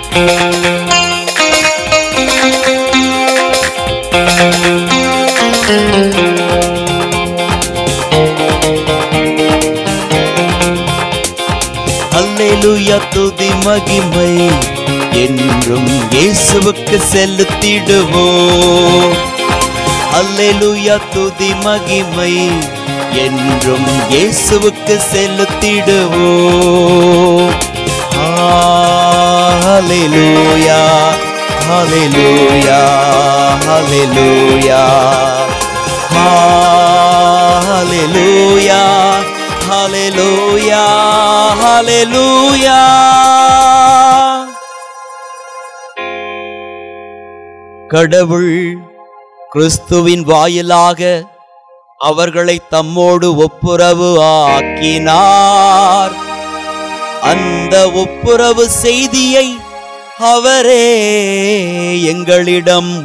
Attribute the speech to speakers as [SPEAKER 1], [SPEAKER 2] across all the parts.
[SPEAKER 1] அல்லேலூயா துதி மகிமை என்றும் இயேசுவுக்கு செலுத்திடுவோம் அல்லேலூயா துதி மகிமை என்றும் இயேசுவுக்கு செலுத்திடுவோம் ஹalleluya ஹalleluya ஹalleluya ஹalleluya ஹalleluya ஹalleluya கடவுள் கிறிஸ்துவின் வாயிலாக அவர்களை தம்மோடு ஒப்புரவு ஆக்கினார் அந்த ஒப்புரவு செய்தியை அவரே எங்களிடம்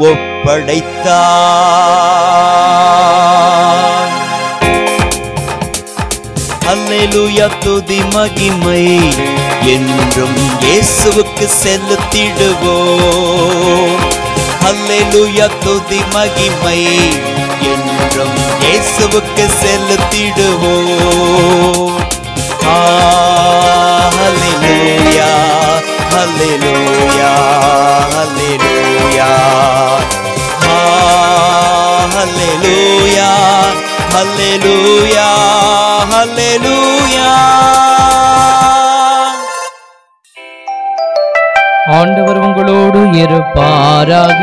[SPEAKER 1] ஒப்படைத்தார் அல்லேலூயா துதி மகிமை என்றும் இயேசுவுக்கு செலுத்திடுவோம் அல்லேலூயா துதி மகிமை என்றும் இயேசுவுக்கு செலுத்திடுவோம் ஹalleluya ஹalleluya ஹalleluya ஹalleluya ஹalleluya ஹalleluya
[SPEAKER 2] ஆண்டவர் உங்களோடு இருப்பாராக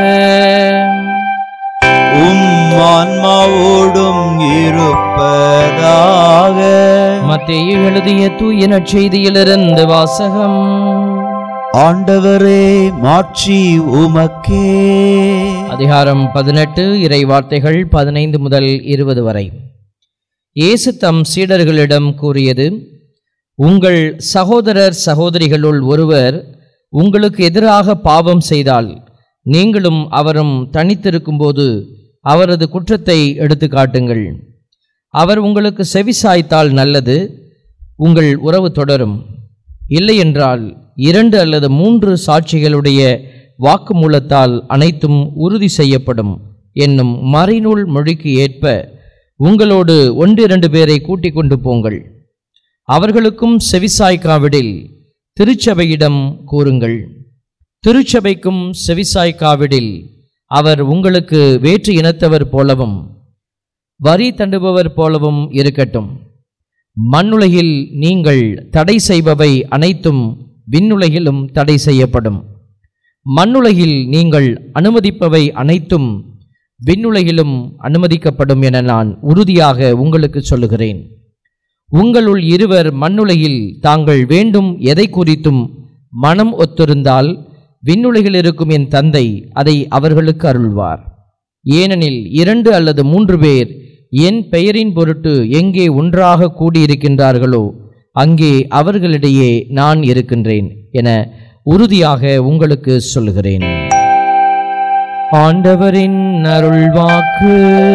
[SPEAKER 1] உம் ஆன்மாவோடும் இருப்பதாக
[SPEAKER 2] மத்தேயு எழுதிய தூய நற்செய்தியிலிருந்து வாசகம்
[SPEAKER 1] ஆண்டவரே மாட்சி உமக்கே
[SPEAKER 2] அதிகாரம் பதினெட்டு இறை வார்த்தைகள் பதினைந்து முதல் இருபது வரை இயேசு தம் சீடர்களிடம் கூறியது உங்கள் சகோதரர் சகோதரிகளுள் ஒருவர் உங்களுக்கு எதிராக பாவம் செய்தால் நீங்களும் அவரும் தனித்திருக்கும்போது அவரது குற்றத்தை எடுத்து காட்டுங்கள் அவர் உங்களுக்கு செவிசாய்த்தால் நல்லது உங்கள் உறவு தொடரும் இல்லையென்றால் இரண்டு அல்லது மூன்று சாட்சிகளுடைய வாக்குமூலத்தால் அனைத்தும் உறுதி செய்யப்படும் என்னும் மறைநூல் மொழிக்கு ஏற்ப உங்களோடு ஒன்றிரண்டு பேரை கூட்டிக் கொண்டு போங்கள் அவர்களுக்கும் செவிசாய்க்காவிடில் திருச்சபையிடம் கூறுங்கள் திருச்சபைக்கும் செவிசாய்க்காவிடில் அவர் உங்களுக்கு வேற்று இனத்தவர் போலவும் வரி தண்டுபவர் போலவும் இருக்கட்டும் மண்ணுலகில் நீங்கள் தடை செய்பவை அனைத்தும் விண்ணுலகிலும் தடை செய்யப்படும் மண்ணுலகில் நீங்கள் அனுமதிப்பவை அனைத்தும் விண்ணுலகிலும் அனுமதிக்கப்படும் என நான் உறுதியாக உங்களுக்கு சொல்லுகிறேன் உங்களுள் இருவர் மண்ணுலகில் தாங்கள் வேண்டும் எதை குறித்தும் மனம் ஒத்திருந்தால் விண்ணுலகில் இருக்கும் என் தந்தை அதை அவர்களுக்கு அருள்வார் ஏனெனில் இரண்டு அல்லது மூன்று பேர் என் பெயரின் பொருட்டு எங்கே ஒன்றாக கூடியிருக்கின்றார்களோ அங்கே அவர்களிடையே நான் இருக்கின்றேன் என உறுதியாக உங்களுக்கு சொல்கிறேன் ஆண்டவரின் அருள்வாக்கு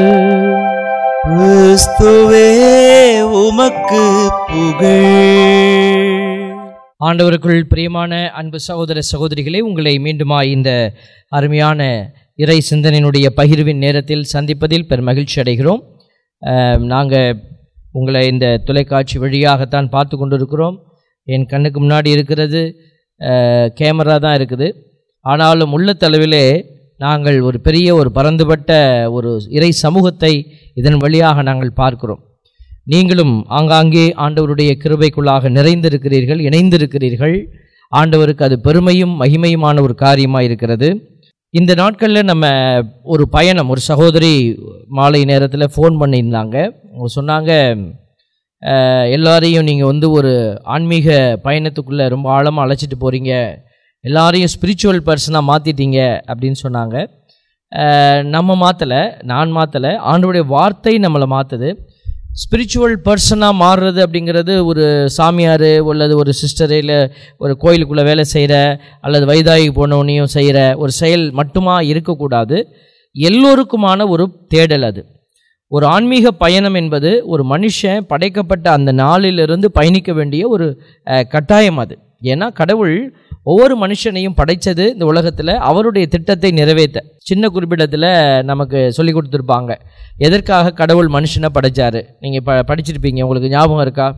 [SPEAKER 1] கிறிஸ்துவே உமக்கு புகழ்
[SPEAKER 2] ஆண்டவருக்குள் பிரியமான அன்பு சகோதர சகோதரிகளே உங்களை மீண்டுமாய் இந்த அருமையான இறை சிந்தனையினுடைய பகிர்வின் நேரத்தில் சந்திப்பதில் பெரும் மகிழ்ச்சி அடைகிறோம் நாங்கள் உங்களை இந்த தொலைக்காட்சி வழியாகத்தான் பார்த்து கொண்டிருக்கிறோம் என் கண்ணுக்கு முன்னாடி இருக்கிறது அஹ், கேமரா தான் இருக்குது ஆனாலும் உள்ளத்தளவிலே நாங்கள் ஒரு பெரிய ஒரு பரந்துபட்ட ஒரு இறை சமூகத்தை இதன் வழியாக நாங்கள் பார்க்கிறோம் நீங்களும் ஆங்காங்கே ஆண்டவருடைய கிருபைக்குள்ளாக நிறைந்திருக்கிறீர்கள் இணைந்திருக்கிறீர்கள் ஆண்டவருக்கு அது பெருமையும் மகிமையுமான ஒரு காரியமாக இருக்கிறது இந்த நாட்களில் நம்ம ஒரு பயணம் ஒரு சகோதரி மாலை நேரத்தில் ஃபோன் பண்ணியிருந்தாங்க அவங்க சொன்னாங்க அஹ், எல்லாரையும் நீங்கள் வந்து ஒரு ஆன்மீக பயணத்துக்குள்ளே ரொம்ப ஆழமாக அழைச்சிட்டு போகிறீங்க எல்லாரையும் ஸ்பிரிச்சுவல் பர்சனாக மாற்றிட்டீங்க அப்படின்னு சொன்னாங்க அஹ், நம்ம மாற்றலை நான் மாற்றலை ஆண்டவருடைய வார்த்தை நம்மளை மாற்றுது ஸ்பிரிச்சுவல் பர்சனாக மாறுறது அப்படிங்கிறது ஒரு சாமியார் அல்லது ஒரு சிஸ்டரு இல்லை ஒரு கோயிலுக்குள்ளே வேலை செய்கிற அல்லது வைதாகி போனவனையும் செய்கிற ஒரு செயல் மட்டுமா இருக்கக்கூடாது எல்லோருக்குமான ஒரு தேடல் அது ஒரு ஆன்மீக பயணம் என்பது ஒரு மனுஷன் படைக்கப்பட்ட அந்த நாளிலிருந்து பயணிக்க வேண்டிய ஒரு அஹ், கட்டாயம் அது ஏன்னா கடவுள் ஒவ்வொரு மனுஷனையும் படைச்சது இந்த உலகத்தில் அவருடைய திட்டத்தை நிறைவேற்ற சின்ன குறிப்பிடத்தில் நமக்கு சொல்லி கொடுத்துருப்பாங்க எதற்காக கடவுள் மனுஷனை படைச்சாரு நீங்கள் ப படிச்சிருப்பீங்க உங்களுக்கு ஞாபகம் இருக்கா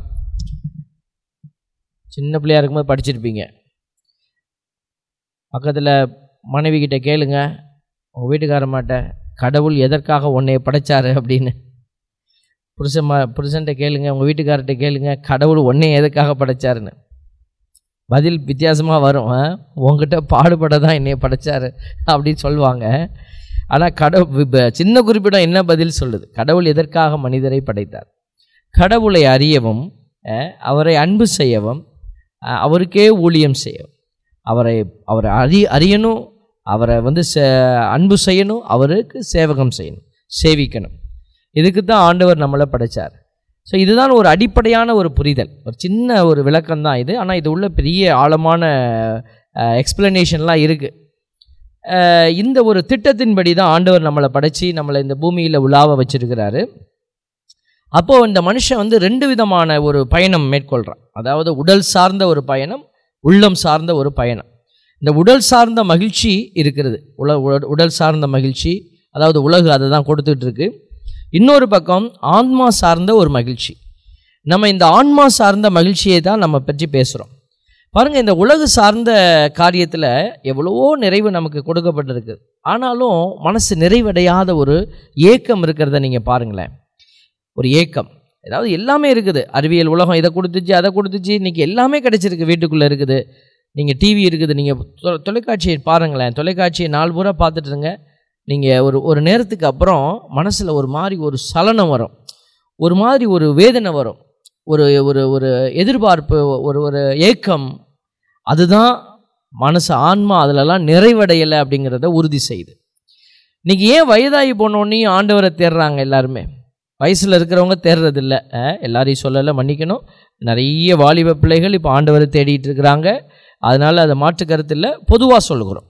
[SPEAKER 2] சின்ன பிள்ளையா இருக்கும்போது படிச்சிருப்பீங்க பக்கத்தில் மனைவி கிட்ட கேளுங்க உங்கள் வீட்டுக்காரமாட்ட கடவுள் எதற்காக உன்னை படைச்சாரு அப்படின்னு புருஷன் ம புருஷன்ட்ட கேளுங்க உங்கள் வீட்டுக்காரர்கிட்ட கேளுங்க கடவுள் உன்னை எதுக்காக படைச்சாருன்னு பதில் வித்தியாசமாக வரும் ஆ? உன்கிட்ட பாடுபட தான் என்னை படைச்சாரு அப்படின்னு சொல்லுவாங்க ஆனால் கடவுள் சின்ன குறிப்பிடம் என்ன பதில் சொல்லுது கடவுள் எதற்காக மனிதரை படைத்தார் கடவுளை அறியவும் அஹ், அவரை அன்பு செய்யவும் அஹ், அவருக்கே ஊழியம் செய்யவும் அவரை அவரை அறி அறியணும் அவரை வந்து சே அன்பு செய்யணும் அவருக்கு சேவகம் செய்யணும் சேவிக்கணும் இதுக்கு தான் ஆண்டவர் நம்மளை படைச்சார் ஸோ இதுதான் ஒரு அடிப்படையான ஒரு புரிதல் ஒரு சின்ன ஒரு விளக்கம் தான் இது ஆனால் இது உள்ள பெரிய ஆழமான எக்ஸ்பிளனேஷன்லாம் இருக்குது இந்த ஒரு திட்டத்தின்படி தான் ஆண்டவர் நம்மளை படைச்சி நம்மளை இந்த பூமியில் உலாவ வச்சிருக்கிறாரு அப்போது இந்த மனுஷன் வந்து ரெண்டு விதமான ஒரு பயணம் மேற்கொள்கிறான் அதாவது உடல் சார்ந்த ஒரு பயணம் உள்ளம் சார்ந்த ஒரு பயணம் இந்த உடல் சார்ந்த மகிழ்ச்சி இருக்கிறது உல உட- உடல் சார்ந்த மகிழ்ச்சி அதாவது உலகு அதை தான் கொடுத்துட்டு இருக்கு இன்னொரு பக்கம் ஆன்மா சார்ந்த ஒரு மகிழ்ச்சி நம்ம இந்த ஆன்மா சார்ந்த மகிழ்ச்சியை தான் நம்ம பற்றி பேசுகிறோம் பாருங்கள் இந்த உலகு சார்ந்த காரியத்தில் எவ்வளவோ நிறைவு நமக்கு கொடுக்கப்பட்டிருக்கு ஆனாலும் மனசு நிறைவடையாத ஒரு ஏக்கம் இருக்கிறத நீங்கள் பாருங்களேன் ஒரு ஏக்கம் அதாவது எல்லாமே இருக்குது அறிவியல் உலகம் இதை கொடுத்துச்சு அதை கொடுத்துச்சு இன்றைக்கி எல்லாமே கிடைச்சிருக்கு வீட்டுக்குள்ளே இருக்குது நீங்கள் டிவி இருக்குது நீங்கள் தொ- தொலைக்காட்சியை பாருங்களேன் தொலைக்காட்சியை நாலு பூரா பார்த்துட்டு இருங்க நீங்கள் ஒரு ஒரு நேரத்துக்கு அப்புறம் மனசில் ஒரு மாதிரி ஒரு சலனம் வரும் ஒரு மாதிரி ஒரு வேதனை வரும் ஒரு ஒரு ஒரு எதிர்பார்ப்பு ஒரு ஒரு ஏக்கம் அதுதான் மனசு ஆன்மா அதிலெல்லாம் நிறைவடையலை அப்படிங்கிறத உறுதி செய்யுது இன்னைக்கு ஏன் வயதாகி போனோடனையும் ஆண்டவரை தேடுறாங்க எல்லாருமே வயசில் இருக்கிறவங்க தேடுறதில்ல அஹ், எல்லாரையும் சொல்லலை மன்னிக்கணும் நிறைய வாலிப பிள்ளைகள் இப்போ ஆண்டவரை தேடிட்டு இருக்கிறாங்க அதனால் அதை மாற்று கருத்து இல்லை பொதுவாக சொல்லுகிறோம்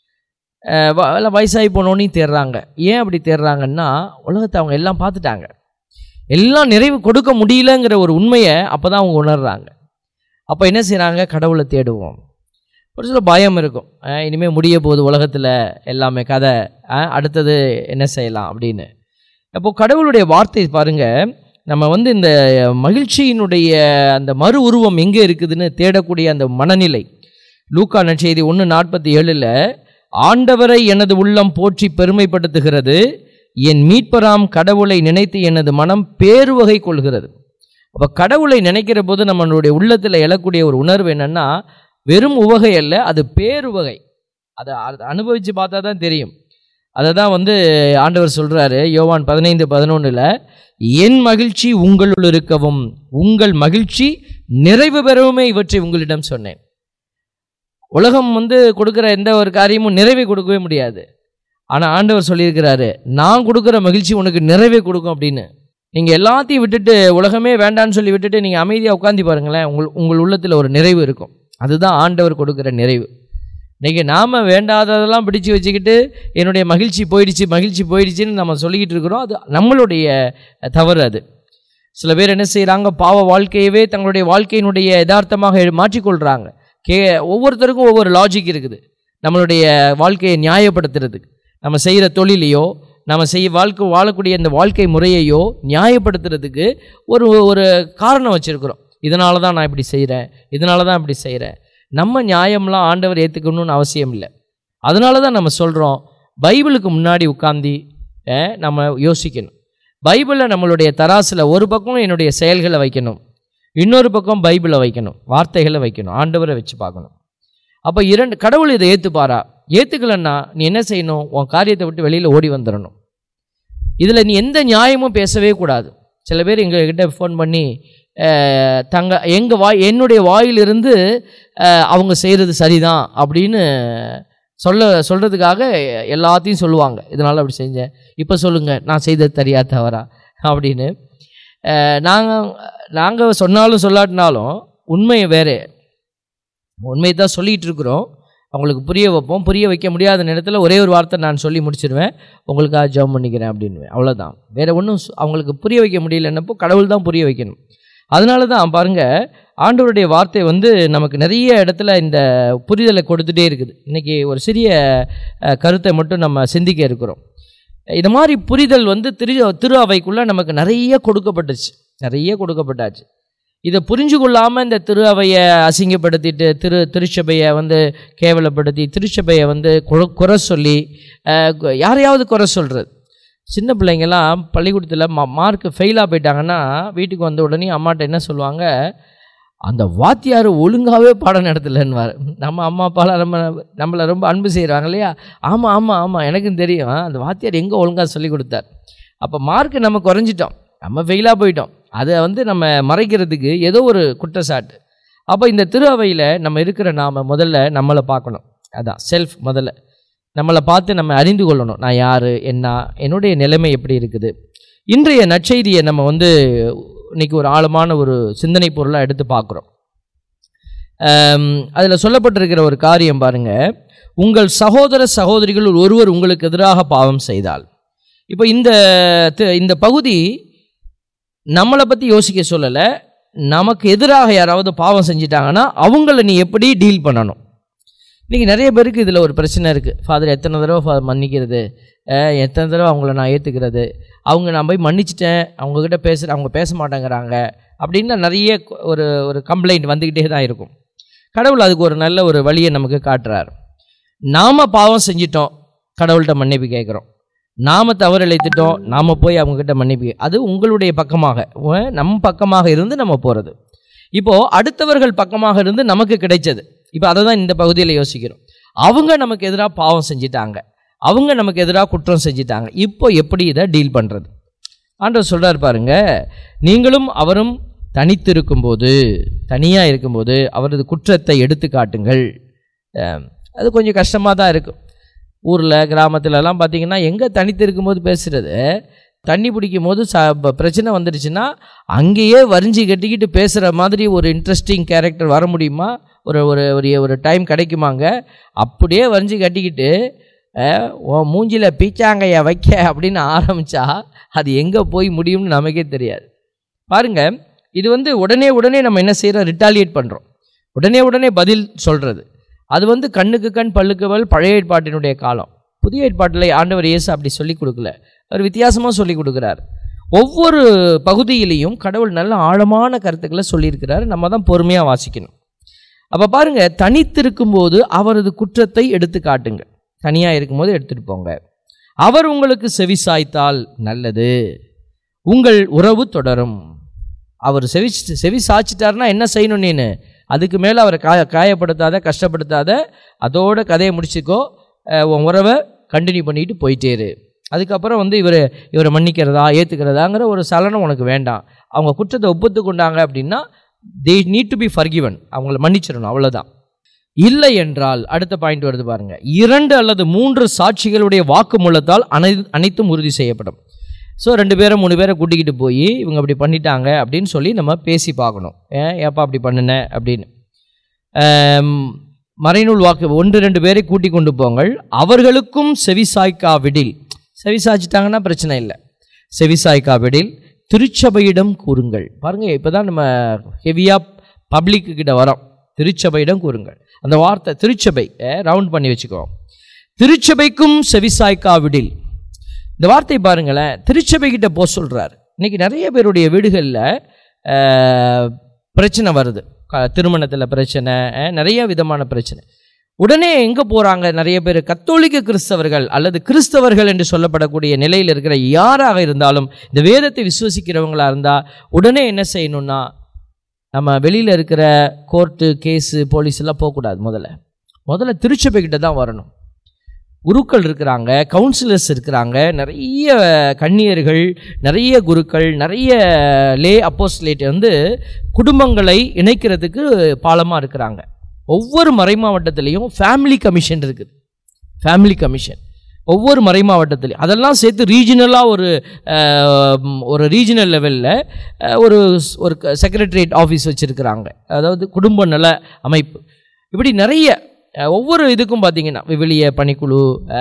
[SPEAKER 2] அஹ், வ- எல்லாம் வயசாகி போனோடனையும் தேடுறாங்க ஏன் அப்படி தேடுறாங்கன்னா உலகத்தை அவங்க எல்லாம் பார்த்துட்டாங்க எல்லாம் நிறைவு கொடுக்க முடியலங்கிற ஒரு உண்மையை அப்போ தான் அவங்க உணர்றாங்க அப்போ என்ன செய்கிறாங்க கடவுளை தேடுவோம் ஒரு சில பயம் இருக்கும் அஹ் இனிமே முடிய போகுது உலகத்தில் எல்லாமே கதை அஹ் அடுத்தது என்ன செய்யலாம் அப்படின்னு அப்போ கடவுளுடைய வார்த்தை பாருங்க நம்ம வந்து இந்த மகிழ்ச்சியினுடைய அந்த மறு உருவம் எங்கே இருக்குதுன்னு தேடக்கூடிய அந்த மனநிலை லூக்கா நற்செய்தி ஒன்று நாற்பத்தி ஏழில் ஆண்டவரை எனது உள்ளம் போற்றி பெருமைப்படுத்துகிறது என் மீட்பராம் கடவுளை நினைத்து எனது மனம் பேருவகை கொள்கிறது அப்போ கடவுளை நினைக்கிற போது நம்மளுடைய உள்ளத்தில் எழக்கூடிய ஒரு உணர்வு என்னன்னா வெறும் உவகை அல்ல அது பேருவகை அதை அதை அனுபவித்து பார்த்தா தான் தெரியும் அதை தான் வந்து ஆண்டவர் சொல்கிறாரு யோவான் பதினைந்து பதினொன்றில் என் மகிழ்ச்சி உங்களுள் இருக்கவும் உங்கள் மகிழ்ச்சி நிறைவு பெறவுமே இவற்றை உங்களிடம் சொன்னேன் உலகம் வந்து கொடுக்குற எந்த ஒரு காரியமும் நிறைவை கொடுக்கவே முடியாது ஆனால் ஆண்டவர் சொல்லியிருக்கிறாரு நான் கொடுக்குற மகிழ்ச்சி உனக்கு நிறைவே கொடுக்கும் அப்படின்னு நீங்கள் எல்லாத்தையும் விட்டுட்டு உலகமே வேண்டான்னு சொல்லி விட்டுட்டு நீங்கள் அமைதியாக உட்காந்து பாருங்களேன் உங்கள் உங்கள் உள்ளத்தில் ஒரு நிறைவு இருக்கும் அதுதான் ஆண்டவர் கொடுக்குற நிறைவு இன்றைக்கி நாம் வேண்டாததெல்லாம் பிடிச்சு வச்சுக்கிட்டு என்னுடைய மகிழ்ச்சி போயிடுச்சு மகிழ்ச்சி போயிடுச்சுன்னு நம்ம சொல்லிக்கிட்டு இருக்கிறோம் அது நம்மளுடைய தவறு அது சில பேர் என்ன செய்கிறாங்க பாவ வாழ்க்கையவே தங்களுடைய வாழ்க்கையினுடைய யதார்த்தமாக எ- மாற்றிக்கொள்கிறாங்க கே ஒவ்வொருத்தருக்கும் ஒவ்வொரு லாஜிக் இருக்குது நம்மளுடைய வாழ்க்கையை நியாயப்படுத்துறதுக்கு நம்ம செய்கிற தொழிலையோ நம்ம செய்ய வாழ்க்கை வாழக்கூடிய அந்த வாழ்க்கை முறையையோ நியாயப்படுத்துறதுக்கு ஒரு ஒரு காரணம் வச்சுருக்குறோம் இதனால தான் நான் இப்படி செய்கிறேன் இதனால தான் இப்படி செய்கிறேன் நம்ம நியாயம்லாம் ஆண்டவர் ஏற்றுக்கணும்னு அவசியம் இல்லை அதனால தான் நம்ம சொல்கிறோம் பைபிளுக்கு முன்னாடி உட்காந்து நம்ம யோசிக்கணும் பைபிளில் நம்மளுடைய தராசில் ஒரு பக்கம் என்னுடைய செயல்களை வைக்கணும் இன்னொரு பக்கம் பைபிளை வைக்கணும் வார்த்தைகளை வைக்கணும் ஆண்டவரை வச்சு பார்க்கணும் அப்போ இரண்டு கடவுள் இதை ஏற்றுப்பாரா ஏற்றுக்கலன்னா நீ என்ன செய்யணும் உன் காரியத்தை விட்டு வெளியில் ஓடி வந்துடணும் இதில் நீ எந்த நியாயமும் பேசவே கூடாது சில பேர் எங்ககிட்ட ஃபோன் பண்ணி அஹ், தங்க எங்கள் வாய் என்னுடைய வாயிலிருந்து அஹ், அவங்க செய்கிறது சரிதான் அப்படின்னு சொல்ல சொல்கிறதுக்காக எல்லாத்தையும் சொல்லுவாங்க இதனால் அப்படி செஞ்சேன் இப்போ சொல்லுங்கள் நான் செய்தது தெரியா தவறா அப்படின்னு நாங்கள் நாங்கள் சொன்னாலும் சொல்லாட்டினாலும் உண்மை வேறு உண்மையை தான் சொல்லிகிட்டு இருக்கிறோம் அவங்களுக்கு புரிய வைப்போம் புரிய வைக்க முடியாத நேரத்தில் ஒரே ஒரு வார்த்தை நான் சொல்லி முடிச்சிடுவேன் உங்களுக்காக ஜெபம் பண்ணிக்கிறேன் அப்படின்னுவேன் அவ்வளோதான் வேறு ஒன்றும் அவங்களுக்கு புரிய வைக்க முடியலன்னப்போ கடவுள் தான் புரிய வைக்கணும் அதனால தான் பாருங்கள் ஆண்டவருடைய வார்த்தை வந்து நமக்கு நிறைய இடத்துல இந்த புரிதலை கொடுத்துட்டே இருக்குது இன்றைக்கி ஒரு சிறிய அஹ், கருத்தை மட்டும் நம்ம சிந்திக்க இருக்கிறோம் இது மாதிரி புரிதல் வந்து திரு திரு அவைக்குள்ளே நமக்கு நிறைய கொடுக்கப்பட்டுச்சு நிறைய கொடுக்கப்பட்டாச்சு இதை புரிஞ்சு கொள்ளாமல் இந்த திரு அவையை அசிங்கப்படுத்திட்டு திரு திருச்சபையை வந்து கேவலப்படுத்தி திருச்சபையை வந்து குற- குறை சொல்லி அஹ், கு- யாரையாவது குறை சொல்கிறது சின்ன பிள்ளைங்கெல்லாம் பள்ளிக்கூடத்தில் மா மார்க் ஃபெயிலாக போயிட்டாங்கன்னா வீட்டுக்கு வந்த உடனே அம்மாட்ட என்ன சொல்லுவாங்க அந்த வாத்தியார் ஒழுங்காகவே பாடம் நடத்தலைன்னுவார் நம்ம அம்மா அப்பாலாம் நம்ம நம்மளை ரொம்ப அன்பு செய்கிறாங்க இல்லையா ஆமாம் ஆமாம் ஆமாம் எனக்கும் தெரியும் அந்த வாத்தியார் எங்கே ஒழுங்காக சொல்லி கொடுத்தார் அப்போ மார்க் நம்ம குறைஞ்சிட்டோம் நம்ம ஃபெயிலாக போயிட்டோம் அதை வந்து நம்ம மறைக்கிறதுக்கு ஏதோ ஒரு குற்றச்சாட்டு அப்போ இந்த திரு அவையில் நம்ம இருக்கிற நாம் முதல்ல நம்மளை பார்க்கணும் அதான் செல்ஃப் முதல்ல நம்மளை பார்த்து நம்ம அறிந்து கொள்ளணும் நான் யார் என்ன என்னுடைய நிலைமை எப்படி இருக்குது இன்றைய நற்செய்தியை நம்ம வந்து இன்னைக்கு ஒரு ஆழமான ஒரு சிந்தனை பொருளாக எடுத்து பார்க்குறோம் அதில் சொல்லப்பட்டிருக்கிற ஒரு காரியம் பாருங்க உங்கள் சகோதர சகோதரிகள் ஒருவர் உங்களுக்கு எதிராக பாவம் செய்தால் இப்போ இந்த தி- இந்த பகுதி நம்மளை பற்றி யோசிக்க சொல்லலை நமக்கு எதிராக யாராவது பாவம் செஞ்சிட்டாங்கன்னா அவங்கள நீ எப்படி டீல் பண்ணணும் இன்றைக்கி நிறைய பேருக்கு இதில் ஒரு பிரச்சனை இருக்குது ஃபாதர் எத்தனை தடவை fa- மன்னிக்கிறது அஹ் எத்தனை தடவை அவங்கள நான் ஏற்றுக்கிறது அவங்க நான் போய் மன்னிச்சிட்டேன் அவங்கக்கிட்ட பேசுகிற அவங்க பேச மாட்டேங்கிறாங்க அப்படின்னு நிறைய கு- ஒரு ஒரு கம்ப்ளைண்ட் வந்துக்கிட்டே தான் இருக்கும் கடவுள் அதுக்கு ஒரு நல்ல ஒரு வழியை நமக்கு காட்டுறார் நாம் பாவம் செஞ்சிட்டோம் கடவுள்கிட்ட மன்னிப்பு கேட்குறோம் நாம் தவறு இழைத்துட்டோம் நாம் போய் அவங்கக்கிட்ட மன்னிப்பு கே- அது உங்களுடைய பக்கமாக உ- நம் பக்கமாக இருந்து நம்ம போகிறது இப்போது அடுத்தவர்கள் பக்கமாக இருந்து நமக்கு கிடைச்சது இப்போ அதை தான் இந்த பகுதியில் யோசிக்கிறோம் அவங்க நமக்கு எதிராக பாவம் செஞ்சிட்டாங்க அவங்க நமக்கு எதிராக குற்றம் செஞ்சிட்டாங்க இப்போ எப்படி இதை டீல் பண்ணுறது ஆண்டவர் சொல்றார் பாருங்க நீங்களும் அவரும் தனித்து இருக்கும்போது தனியாக இருக்கும்போது அவரது குற்றத்தை எடுத்து காட்டுங்கள் அஹ், அது கொஞ்சம் கஷ்டமாக தான் இருக்கும் ஊரில் கிராமத்துலலாம் பார்த்தீங்கன்னா எங்கே தனித்து இருக்கும்போது பேசுகிறது தண்ணி பிடிக்கும் போது ச ப- பிரச்சனை வந்துடுச்சுன்னா அங்கேயே வரிஞ்சு கட்டிக்கிட்டு பேசுகிற மாதிரி ஒரு இன்ட்ரெஸ்டிங் கேரக்டர் வர முடியுமா ஒரு ஒரு ஒரு ஒரு டைம் கிடைக்குமாங்க அப்படியே வரிஞ்சு கட்டிக்கிட்டு அஹ், உன் மூஞ்சில பீச்சாங்கைய வைக்க அப்படின்னு ஆரம்பித்தா அது எங்கே போய் முடியும்னு நமக்கே தெரியாது பாருங்க இது வந்து உடனே உடனே நம்ம என்ன செய்கிறோம் ரிட்டாலியேட் பண்ணுறோம் உடனே உடனே பதில் சொல்கிறது அது வந்து கண்ணுக்கு கண் பல்லுக்கு பல் பழைய ஏற்பாட்டினுடைய காலம் புதிய ஏற்பாட்டில் ஆண்டவர் இயேசு அப்படி சொல்லி கொடுக்கல அவர் வித்தியாசமாக சொல்லி கொடுக்குறார் ஒவ்வொரு பகுதியிலையும் கடவுள் நல்ல ஆழமான கருத்துக்களை சொல்லியிருக்கிறார் நம்ம தான் பொறுமையாக வாசிக்கணும் அப்போ பாருங்க தனித்திருக்கும்போது அவரது குற்றத்தை எடுத்து காட்டுங்க தனியாக இருக்கும்போது எடுத்துகிட்டு போங்க அவர் உங்களுக்கு செவி சாய்த்தால் நல்லது உங்கள் உறவு தொடரும் அவர் செவி செவி சாய்ச்சிட்டாருன்னா என்ன செய்யணும் நீனு அதுக்கு மேலே அவரை காய காயப்படுத்தாத கஷ்டப்படுத்தாத அதோட கதையை முடிச்சுக்கோ அஹ் உன் உறவை கண்டினியூ பண்ணிட்டு போயிட்டே இரு அதுக்கப்புறம் வந்து இவர் இவரை மன்னிக்கிறதா ஏற்றுக்கிறதாங்கிற ஒரு சலனம் உனக்கு வேண்டாம் அவங்க குற்றத்தை ஒப்புத்து கொண்டாங்க அப்படின்னா they need to be forgiven அவங்கள மன்னிச்சிடணும் அவ்வளோதான் இல்லை என்றால் அடுத்த பாயிண்ட் வருது பாருங்க இரண்டு அல்லது மூன்று சாட்சிகளுடைய வாக்குமூலத்தால் அனை அனைத்தும் உறுதி செய்யப்படும் ஸோ ரெண்டு பேரை மூணு பேரை கூட்டிக்கிட்டு போய் இவங்க அப்படி பண்ணிட்டாங்க அப்படின்னு சொல்லி நம்ம பேசி பார்க்கணும் ஏன் ஏப்பா அப்படி பண்ணுன அப்படின்னு ஆம், மறைநூல் வாக்கு ஒன்று ரெண்டு பேரை கூட்டி கொண்டு போங்கள் அவர்களுக்கும் செவிசாய்க்காவிடில் செவிசாய்ச்சிட்டாங்கன்னா பிரச்சனை இல்லை செவிசாய்க்காவிடில் திருச்சபையிடம் கூறுங்கள் பாருங்க இப்போ தான் நம்ம ஹெவியாக பப்ளிக்கு கிட்ட வரோம் திருச்சபையிடம் கூறுங்கள் அந்த வார்த்தை திருச்சபை ரவுண்ட் பண்ணி வச்சுக்கோ திருச்சபைக்கும் செவிசாய்க்காவிடில் இந்த வார்த்தை பாருங்களேன் திருச்சபை கிட்ட போக சொல்றார் இன்னைக்கு நிறைய பேருடைய வீடுகளில் பிரச்சனை வருது திருமணத்தில் பிரச்சனை அஹ், நிறைய விதமான பிரச்சனை உடனே எங்கே போகிறாங்க நிறைய பேர் கத்தோலிக்க கிறிஸ்தவர்கள் அல்லது கிறிஸ்தவர்கள் என்று சொல்லப்படக்கூடிய நிலையில் இருக்கிற யாராக இருந்தாலும் இந்த வேதத்தை விசுவசிக்கிறவங்களா இருந்தால் உடனே என்ன செய்யணும்னா நம்ம வெளியில் இருக்கிற கோர்ட்டு கேஸு போலீஸ் எல்லாம் போகக்கூடாது முதல்ல முதல்ல திருச்சபை கிட்ட தான் வரணும் குருக்கள் இருக்கிறாங்க கவுன்சிலர்ஸ் இருக்கிறாங்க நிறைய கன்னியர்கள் நிறைய குருக்கள் நிறைய லே அப்போஸ்லேட் வந்து குடும்பங்களை இணைக்கிறதுக்கு பாலமாக இருக்கிறாங்க ஒவ்வொரு மறை மாவட்டத்திலையும் ஃபேமிலி கமிஷன் இருக்குது ஃபேமிலி கமிஷன் ஒவ்வொரு மறை மாவட்டத்திலையும் அதெல்லாம் சேர்த்து ரீஜனலாக ஒரு அஹ், ஒரு ரீஜனல் லெவலில் ஒரு ஒரு செக்ரட்டரியேட் ஆஃபீஸ் வச்சுருக்கிறாங்க அதாவது குடும்ப நல அமைப்பு இப்படி நிறைய அஹ், ஒவ்வொரு இதுக்கும் பார்த்தீங்கன்னா விவிலிய பணிக்குழு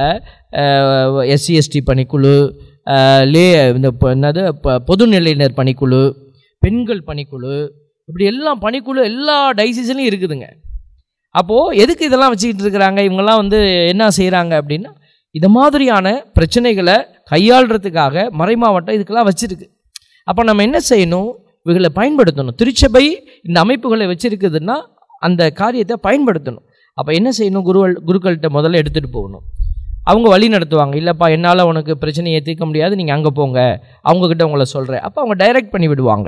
[SPEAKER 2] எஸ்சி எஸ்டி பணிக்குழு அஹ், லே இந்த ப- என்னது ப- பொதுநிலையினர் பணிக்குழு பெண்கள் பணிக்குழு இப்படி எல்லாம் பணிக்குழு எல்லா டைசிஸ்லையும் இருக்குதுங்க அப்போது எதுக்கு இதெல்லாம் வச்சுக்கிட்டு இருக்கிறாங்க இவங்கெல்லாம் வந்து என்ன செய்கிறாங்க அப்படின்னா இது மாதிரியான பிரச்சனைகளை கையாளுறதுக்காக மறைமாவட்டம் இதுக்கெல்லாம் வச்சிருக்கு அப்போ நம்ம என்ன செய்யணும் இவைகளை பயன்படுத்தணும் திருச்சபை இந்த அமைப்புகளை வச்சிருக்குதுன்னா அந்த காரியத்தை பயன்படுத்தணும் அப்போ என்ன செய்யணும் குருவல் குருக்கள்கிட்ட முதல்ல எடுத்துகிட்டு போகணும் அவங்க வழி நடத்துவாங்க இல்லைப்பா என்னால் உனக்கு பிரச்சனையை தீர்க்க முடியாது நீங்கள் அங்கே போங்க அவங்கக்கிட்ட உங்களை சொல்கிறேன் அப்போ அவங்க டைரக்ட் பண்ணி விடுவாங்க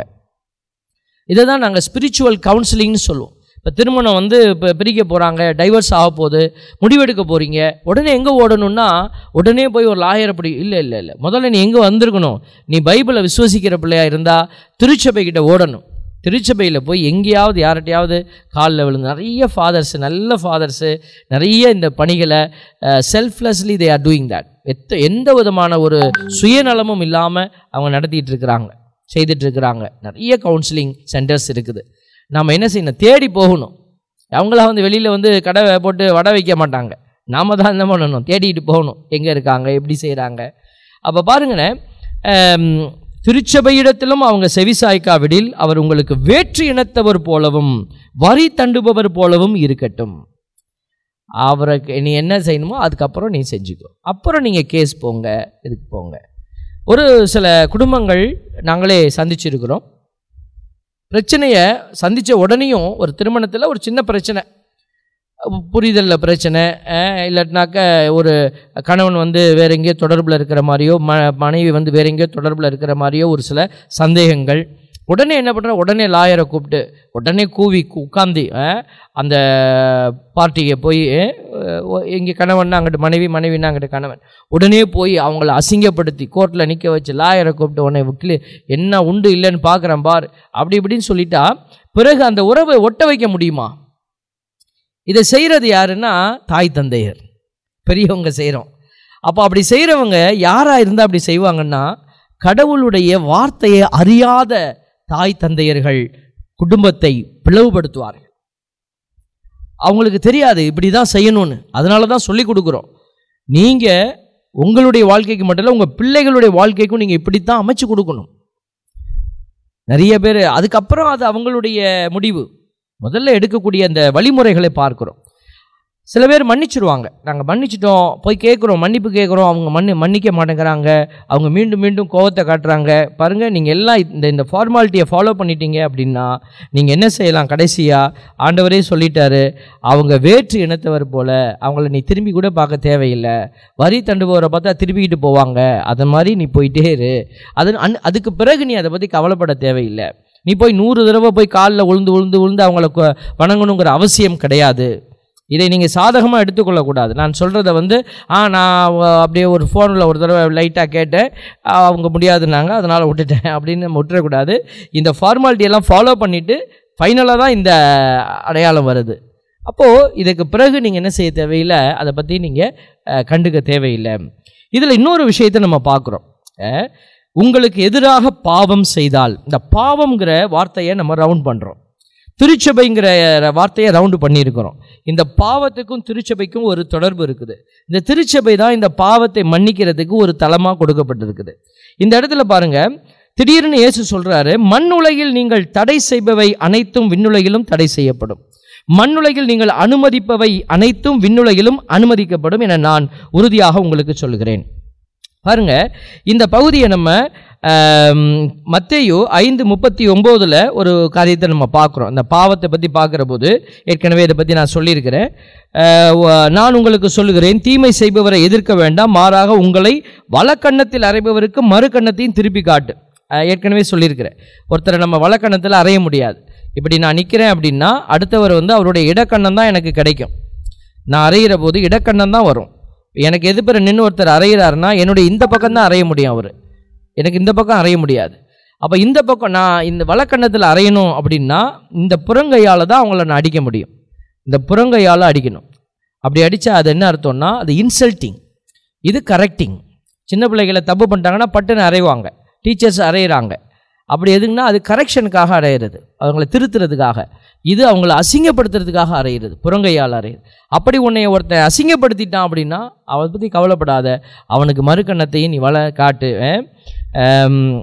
[SPEAKER 2] இதை தான் நாங்கள் ஸ்பிரிச்சுவல் கவுன்சிலிங்னு சொல்லுவோம் இப்போ திருமணம் வந்து இப்போ பிரிக்க போகிறாங்க டைவர்ஸ் ஆக போகுது முடிவெடுக்க போகிறீங்க உடனே எங்கே ஓடணும்னா உடனே போய் ஒரு லாயரை படி இல்லை இல்லை இல்லை முதல்ல நீ எங்கே வந்திருக்கணும் நீ பைபிளை விசுவசிக்கிற பிள்ளையா இருந்தால் திருச்சபைக்கிட்ட ஓடணும் திருச்சபையில் போய் எங்கேயாவது யார்கிட்டயாவது காலில் விழுந்து நிறைய ஃபாதர்ஸ் நல்ல ஃபாதர்ஸு நிறைய இந்த பணிகளை selflessly they are doing that எத்த எந்த விதமான ஒரு சுயநலமும் இல்லாமல் அவங்க நடத்திட்டு இருக்கிறாங்க செய்துட்டு இருக்கிறாங்க நிறைய கவுன்சிலிங் சென்டர்ஸ் இருக்குது நாம் என்ன செய்யணும் தேடி போகணும் அவங்களாம் வந்து வெளியில் வந்து கடை போட்டு வடை வைக்க மாட்டாங்க நாம தான் என்ன பண்ணணும் தேடிட்டு போகணும் எங்கே இருக்காங்க எப்படி செய்கிறாங்க அப்போ பாருங்களேன் ஆம், திருச்சபையிடத்திலும் அவங்க செவிசாய்க்காவிடில் அவர் உங்களுக்கு வேற்று இனத்தவர் போலவும் வரி தண்டுபவர் போலவும் இருக்கட்டும் அவருக்கு நீ என்ன செய்யணுமோ அதுக்கப்புறம் நீ செஞ்சுக்கோ அப்புறம் நீங்கள் கேஸ் போங்க இதுக்கு போங்க ஒரு சில குடும்பங்கள் நாங்களே சந்திச்சிருக்கிறோம் பிரச்சனையை சந்தித்த உடனேயும் ஒரு திருமணத்தில் ஒரு சின்ன பிரச்சனை புரிதலில் பிரச்சனை அஹ், இல்லாட்டினாக்க ஒரு கணவன் வந்து வேற எங்கேயோ தொடர்பில் இருக்கிற மாதிரியோ ம மனைவி வந்து வேற எங்கேயோ தொடர்பில் இருக்கிற மாதிரியோ ஒரு சில சந்தேகங்கள் உடனே என்ன பண்ணுற உடனே லாயரை கூப்பிட்டு உடனே கூவி உட்காந்து அந்த பார்ட்டியை போய் இங்கே கணவன்னா அங்கிட்டு மனைவி மனைவின்னா அங்கிட்டு கணவன் உடனே போய் அவங்கள அசிங்கப்படுத்தி கோர்ட்டில் நிற்க வச்சு லாயரை கூப்பிட்டு உடனே வக்கீல் என்ன உண்டு இல்லைன்னு பார்க்குறேன் பார் அப்படி இப்படின்னு சொல்லிட்டா பிறகு அந்த உறவை ஒட்ட வைக்க முடியுமா இதை செய்கிறது யாருன்னா தாய் தந்தையர் பெரியவங்க செய்கிறோம் அப்போ அப்படி செய்கிறவங்க யாராக இருந்தால் அப்படி செய்வாங்கன்னா கடவுளுடைய வார்த்தையை அறியாத தாய் தந்தையர்கள் குடும்பத்தை பிளவுபடுத்துவார்கள் அவங்களுக்கு தெரியாது இப்படி தான் செய்யணும்னு அதனால தான் சொல்லி கொடுக்குறோம் நீங்கள் உங்களுடைய வாழ்க்கைக்கு மட்டும் இல்லை உங்கள் பிள்ளைகளுடைய வாழ்க்கைக்கும் நீங்கள் இப்படித்தான் அமைச்சு கொடுக்கணும் நிறைய பேர் அதுக்கப்புறம் அது அவங்களுடைய முடிவு முதல்ல எடுக்கக்கூடிய அந்த வழிமுறைகளை பார்க்குறோம் சில பேர் மன்னிச்சிருவாங்க நாங்கள் மன்னிச்சிட்டோம் போய் கேட்குறோம் மன்னிப்பு கேட்குறோம் அவங்க மன்னி மன்னிக்க மாட்டேங்கிறாங்க அவங்க மீண்டும் மீண்டும் கோவத்தை காட்டுறாங்க பாருங்கள் நீங்கள் எல்லாம் இந்த இந்த ஃபார்மாலிட்டியை ஃபாலோ பண்ணிட்டீங்க அப்படின்னா நீங்கள் என்ன செய்யலாம் கடைசியாக ஆண்டவரே சொல்லிட்டாரு அவங்க வேற்று இனத்தவர் போல அவங்கள நீ திரும்பி கூட பார்க்க தேவையில்லை வரி தண்டுபவரை பார்த்தா திரும்பிக்கிட்டு போவாங்க அது மாதிரி நீ போயிட்டே இரு அது அன் அதுக்கு பிறகு நீ அதை பற்றி கவலைப்பட தேவையில்லை நீ போய் நூறு தடவை போய் காலில் உழுந்து உழுந்து உழுந்து அவங்கள கொ- வணங்கணுங்கிற அவசியம் கிடையாது இதை நீங்கள் சாதகமாக எடுத்துக்கொள்ளக்கூடாது நான் சொல்கிறத வந்து ஆ நான் அவ- அப்படியே ஒரு ஃபோனில் ஒரு தடவை லைட்டாக கேட்டேன் ஆ, அவங்க முடியாதுன்னாங்க அதனால் விட்டுட்டேன் அப்படின்னு நம்ம விட்டுறக்கூடாது இந்த ஃபார்மாலிட்டி எல்லாம் ஃபாலோ பண்ணிவிட்டு ஃபைனலாக தான் இந்த அடையாளம் வருது அப்போது இதுக்கு பிறகு நீங்கள் என்ன செய்ய தேவையில்லை அதை பற்றி நீங்கள் கண்டுக்க தேவையில்லை இதில் இன்னொரு விஷயத்தை நம்ம பார்க்குறோம் உங்களுக்கு எதிராக பாவம் செய்தால் இந்த பாவம்ங்கிற வார்த்தையை நம்ம ரவுண்ட் பண்ணுறோம் திருச்சபைங்கிற வார்த்தையை ரவுண்டு பண்ணியிருக்கிறோம் இந்த பாவத்துக்கும் திருச்சபைக்கும் ஒரு தொடர்பு இருக்குது இந்த திருச்சபை தான் இந்த பாவத்தை மன்னிக்கிறதுக்கு ஒரு தளமாக கொடுக்கப்பட்டிருக்குது இந்த இடத்துல பாருங்க திடீர்னு இயேசு சொல்றாரு மண்ணுலகில் நீங்கள் தடை செய்பவை அனைத்தும் விண்ணுலகிலும் தடை செய்யப்படும் மண்ணுலகில் நீங்கள் அனுமதிப்பவை அனைத்தும் விண்ணுலகிலும் அனுமதிக்கப்படும் என நான் உறுதியாக உங்களுக்கு சொல்கிறேன் பாருங்க இந்த பகுதியை நம்ம ஆம், மத்தேயு ஐந்து முப்பத்தி ஒம்போதில் ஒரு காரியத்தை நம்ம பார்க்குறோம் இந்த பாவத்தை பற்றி பார்க்குற போது ஏற்கனவே இதை பற்றி நான் சொல்லியிருக்கிறேன் ஆஹ், வ- நான் உங்களுக்கு சொல்லுகிறேன் தீமை செய்பவரை எதிர்க்க வேண்டாம் மாறாக உங்களை வலக்கண்ணத்தில் அறைபவருக்கு மறு கண்ணத்தையும் திருப்பி காட்டு ஆஹ், ஏற்கனவே சொல்லியிருக்கிறேன் ஒருத்தரை நம்ம வலக்கண்ணத்தில் அறைய முடியாது இப்படி நான் நிற்கிறேன் அப்படின்னா அடுத்தவர் வந்து அவருடைய இடக்கண்ணம் தான் எனக்கு கிடைக்கும் நான் அறையிற போது இடக்கண்ணம் தான் வரும் எனக்கு எதிர்ப்புற நின்று ஒருத்தர் அறையிறாருன்னா என்னுடைய இந்த பக்கம் தான் அறைய முடியும் அவர் எனக்கு இந்த பக்கம் அறைய முடியாது அப்போ இந்த பக்கம் நான் இந்த வலக்கண்ணத்தில் அறையணும் அப்படின்னா இந்த புறங்கையால் தான் அவங்கள நான் அடிக்க முடியும் இந்த புறங்கையால் அடிக்கணும் அப்படி அடித்தா அது என்ன அர்த்தம்னா அது இன்சல்ட்டிங் இது கரெக்டிங் சின்ன பிள்ளைகளை தப்பு பண்ணிட்டாங்கன்னா பட்டுன்னு அறைவாங்க டீச்சர்ஸ் அறையிறாங்க அப்படி எதுங்கன்னா அது கரெக்ஷனுக்காக அறையிறது அவங்கள திருத்துறதுக்காக இது அவங்கள அசிங்கப்படுத்துறதுக்காக அறையிறது புறங்கையால் அறையிறது அப்படி உன்னை ஒருத்தன் அசிங்கப்படுத்திட்டான் அப்படின்னா அவனை பற்றி கவலைப்படாத அவனுக்கு மறுக்கண்ணத்தையும் நீ வள காட்டு அஹ், ஆம்,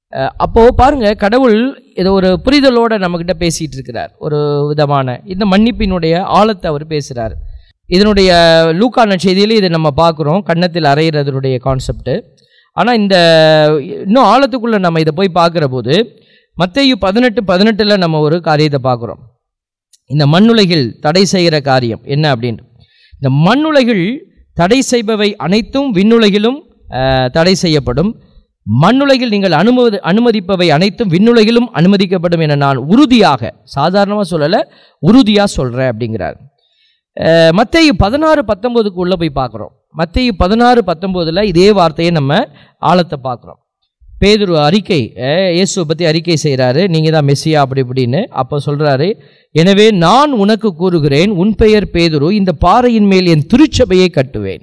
[SPEAKER 2] அஹ், அப்போ பாருங்க கடவுள் ஏதோ ஒரு புரிதலோட நம்மக்கிட்ட பேசிட்டு இருக்கிறார் ஒரு விதமான இந்த மன்னிப்பினுடைய ஆழத்தை அவர் பேசுகிறார் இதனுடைய லூக்கான செய்தியில இதை நம்ம பார்க்குறோம் கன்னத்தில் அறையிறதனுடைய கான்செப்ட் ஆனால் இந்த இன்னும் ஆழத்துக்குள்ளே நம்ம இதை போய் பார்க்குற போது மத்தேயு பதினெட்டு பதினெட்டில் நம்ம ஒரு காரியத்தை பார்க்குறோம் இந்த மண்ணுலகில் தடை செய்கிற காரியம் என்ன அப்படின்னு இந்த மண்ணுலகில் தடை செய்பவை அனைத்தும் விண்ணுலகிலும் அஹ், தடை செய்யப்படும் மண்ணுலகில் நீங்கள் அனுமதி அனுமதிப்பவை அனைத்தும் விண்ணுலகிலும் அனுமதிக்கப்படும் என நான் உறுதியாக சாதாரணமாக சொல்லலை உறுதியாக சொல்கிறேன் அப்படிங்கிறார் அஹ், மத்தேயு பதினாறு பத்தொம்போதுக்கு உள்ளே போய் பார்க்குறோம் மத்தேயு பதினாறு பத்தொம்போதில் இதே வார்த்தையை நம்ம ஆழத்தை பார்க்குறோம் பேதுரு அறிக்கை அஹ், இயேசுவை பற்றி அறிக்கை செய்கிறாரு நீங்கள் தான் மெஸ்ஸியா அப்படி இப்படின்னு அப்போ சொல்கிறாரு எனவே நான் உனக்கு கூறுகிறேன் உன் பெயர் பேதுரு இந்த பாறையின் மேல் என் திருச்சபையை கட்டுவேன்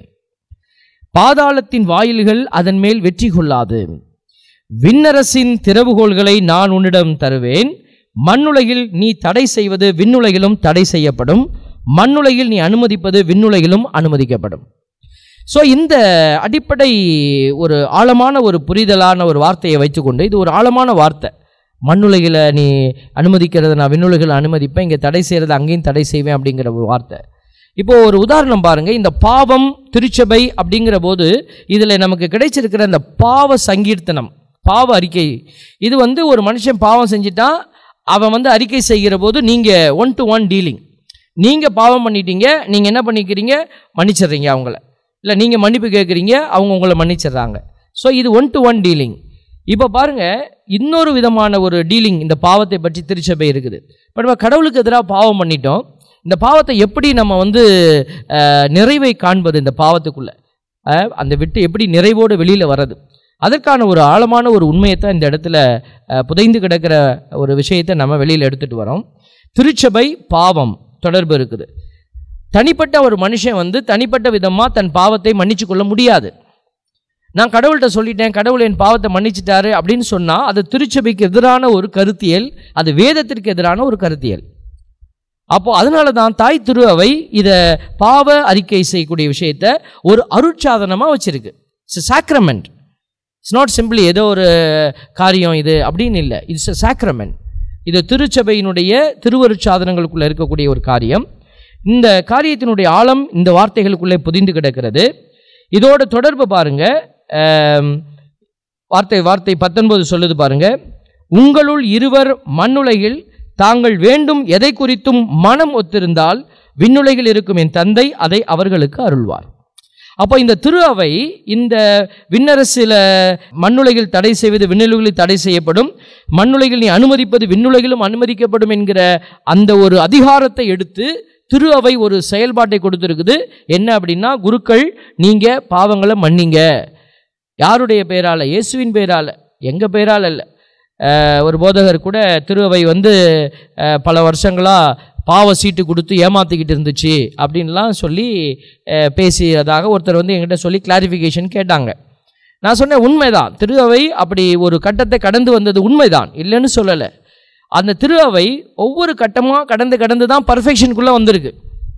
[SPEAKER 2] பாதாளத்தின் வாயில்கள் அதன் மேல் வெற்றி கொள்ளாது விண்ணரசின் திறவுகோள்களை நான் உன்னிடம் தருவேன் மண்ணுலகில் நீ தடை செய்வது விண்ணுலகிலும் தடை செய்யப்படும் மண்ணுலகில் நீ அனுமதிப்பது விண்ணுலகிலும் அனுமதிக்கப்படும் ஸோ இந்த அடிப்படை ஒரு ஆழமான ஒரு புரிதலான ஒரு வார்த்தையை வைத்துக்கொண்டு இது ஒரு ஆழமான வார்த்தை மண்ணுலகில் நீ அனுமதிக்கிறத நான் விண்ணுலகில் அனுமதிப்பேன் இங்கே தடை செய்கிறத அங்கேயும் தடை செய்வேன் அப்படிங்கிற ஒரு வார்த்தை இப்போ ஒரு உதாரணம் பாருங்க இந்த பாவம் திருச்சபை அப்படிங்கிற போது இதில் நமக்கு கிடைச்சிருக்கிற இந்த பாவ சங்கீர்த்தனம் பாவ அறிக்கை இது வந்து ஒரு மனுஷன் பாவம் செஞ்சிட்டான் அவன் வந்து அறிக்கை செய்கிற போது நீங்கள் ஒன் டு ஒன் டீலிங் நீங்கள் பாவம் பண்ணிட்டீங்க நீங்கள் என்ன பண்ணிக்கிறீங்க மன்னிச்சிடுறீங்க அவங்கள இல்லை நீங்கள் மன்னிப்பு கேட்குறீங்க அவங்க உங்களை மன்னிச்சிடுறாங்க ஸோ இது ஒன் டு ஒன் டீலிங் இப்போ பாருங்க இன்னொரு விதமான ஒரு டீலிங் இந்த பாவத்தை பற்றி திருச்சபை இருக்குது இப்போ நம்ம கடவுளுக்கு எதிராக பாவம் பண்ணிட்டோம் இந்த பாவத்தை எப்படி நம்ம வந்து அஹ், நிறைவை காண்பது இந்த பாவத்துக்குள்ள அஹ், அந்த விட்டு எப்படி நிறைவோடு வெளியில் வர்றது அதற்கான ஒரு ஆழமான ஒரு உண்மையை தான் இந்த இடத்துல அஹ், புதைந்து கிடக்கிற ஒரு விஷயத்தை நம்ம வெளியில் எடுத்துகிட்டு வரோம் திருச்சபை பாவம் தொடர்பு இருக்குது தனிப்பட்ட ஒரு மனுஷன் வந்து தனிப்பட்ட விதமாக தன் பாவத்தை மன்னிச்சு கொள்ள முடியாது நான் கடவுள்கிட்ட சொல்லிட்டேன் கடவுள் என் பாவத்தை மன்னிச்சிட்டாரு அப்படின்னு சொன்னால் அது திருச்சபைக்கு எதிரான ஒரு கருத்தியல் அது வேதத்திற்கு எதிரான ஒரு கருத்தியல் அப்போ அதனால தான் தாய் திரு அவை இதை பாவ அறிக்கை செய்யக்கூடிய விஷயத்த ஒரு அருட்சாதனமாக வச்சிருக்கு it's sacrament it's not simply ஏதோ ஒரு காரியம் இது அப்படின்னு இல்லை இட்ஸ் a சாக்ரமெண்ட் இது திருச்சபையினுடைய திருவருட்சாதனங்களுக்குள்ளே இருக்கக்கூடிய ஒரு காரியம் இந்த காரியத்தினுடைய ஆழம் இந்த வார்த்தைகளுக்குள்ளே புதிந்து கிடக்கிறது இதோட தொடர்பு பாருங்க ஆம், வார்த்தை வார்த்தை பத்தொன்பது சொல்லுது பாருங்க உங்களுள் இருவர் மண்ணுலகில் தாங்கள் வேண்டும் எதை குறித்தும் மனம் ஒத்திருந்தால் விண்ணுலகில் இருக்கும் என் தந்தை அதை அவர்களுக்கு அருள்வார் அப்போ இந்த திரு அவை இந்த விண்ணரசில மண்ணுலகில் தடை செய்வது விண்ணுலகில் தடை செய்யப்படும் மண்ணுலகில் நீ அனுமதிப்பது விண்ணுலகிலும் அனுமதிக்கப்படும் என்கிற அந்த ஒரு அதிகாரத்தை எடுத்து திரு அவை ஒரு செயல்பாட்டை கொடுத்துருக்குது என்ன அப்படின்னா குருக்கள் நீங்க பாவங்களை மன்னிங்க யாருடைய பெயரால இயேசுவின் பெயரால எங்க பெயரால இல்லை அஹ், ஒரு போதகர் கூட திருவை வந்து அஹ், பல வருஷங்களாக பாவ சீட்டு கொடுத்து ஏமாத்திக்கிட்டு இருந்துச்சு அப்படின்லாம் சொல்லி அஹ், பேசியதாக ஒருத்தர் வந்து என்கிட்ட சொல்லி கிளாரிஃபிகேஷன் கேட்டாங்க நான் சொன்னேன் உண்மைதான் திரு அவை அப்படி ஒரு கட்டத்தை கடந்து வந்தது உண்மைதான் இல்லைன்னு சொல்லலை அந்த திரு அவை ஒவ்வொரு கட்டமாக கடந்து கடந்து தான் பர்ஃபெக்ஷனுக்குள்ளே வந்திருக்கு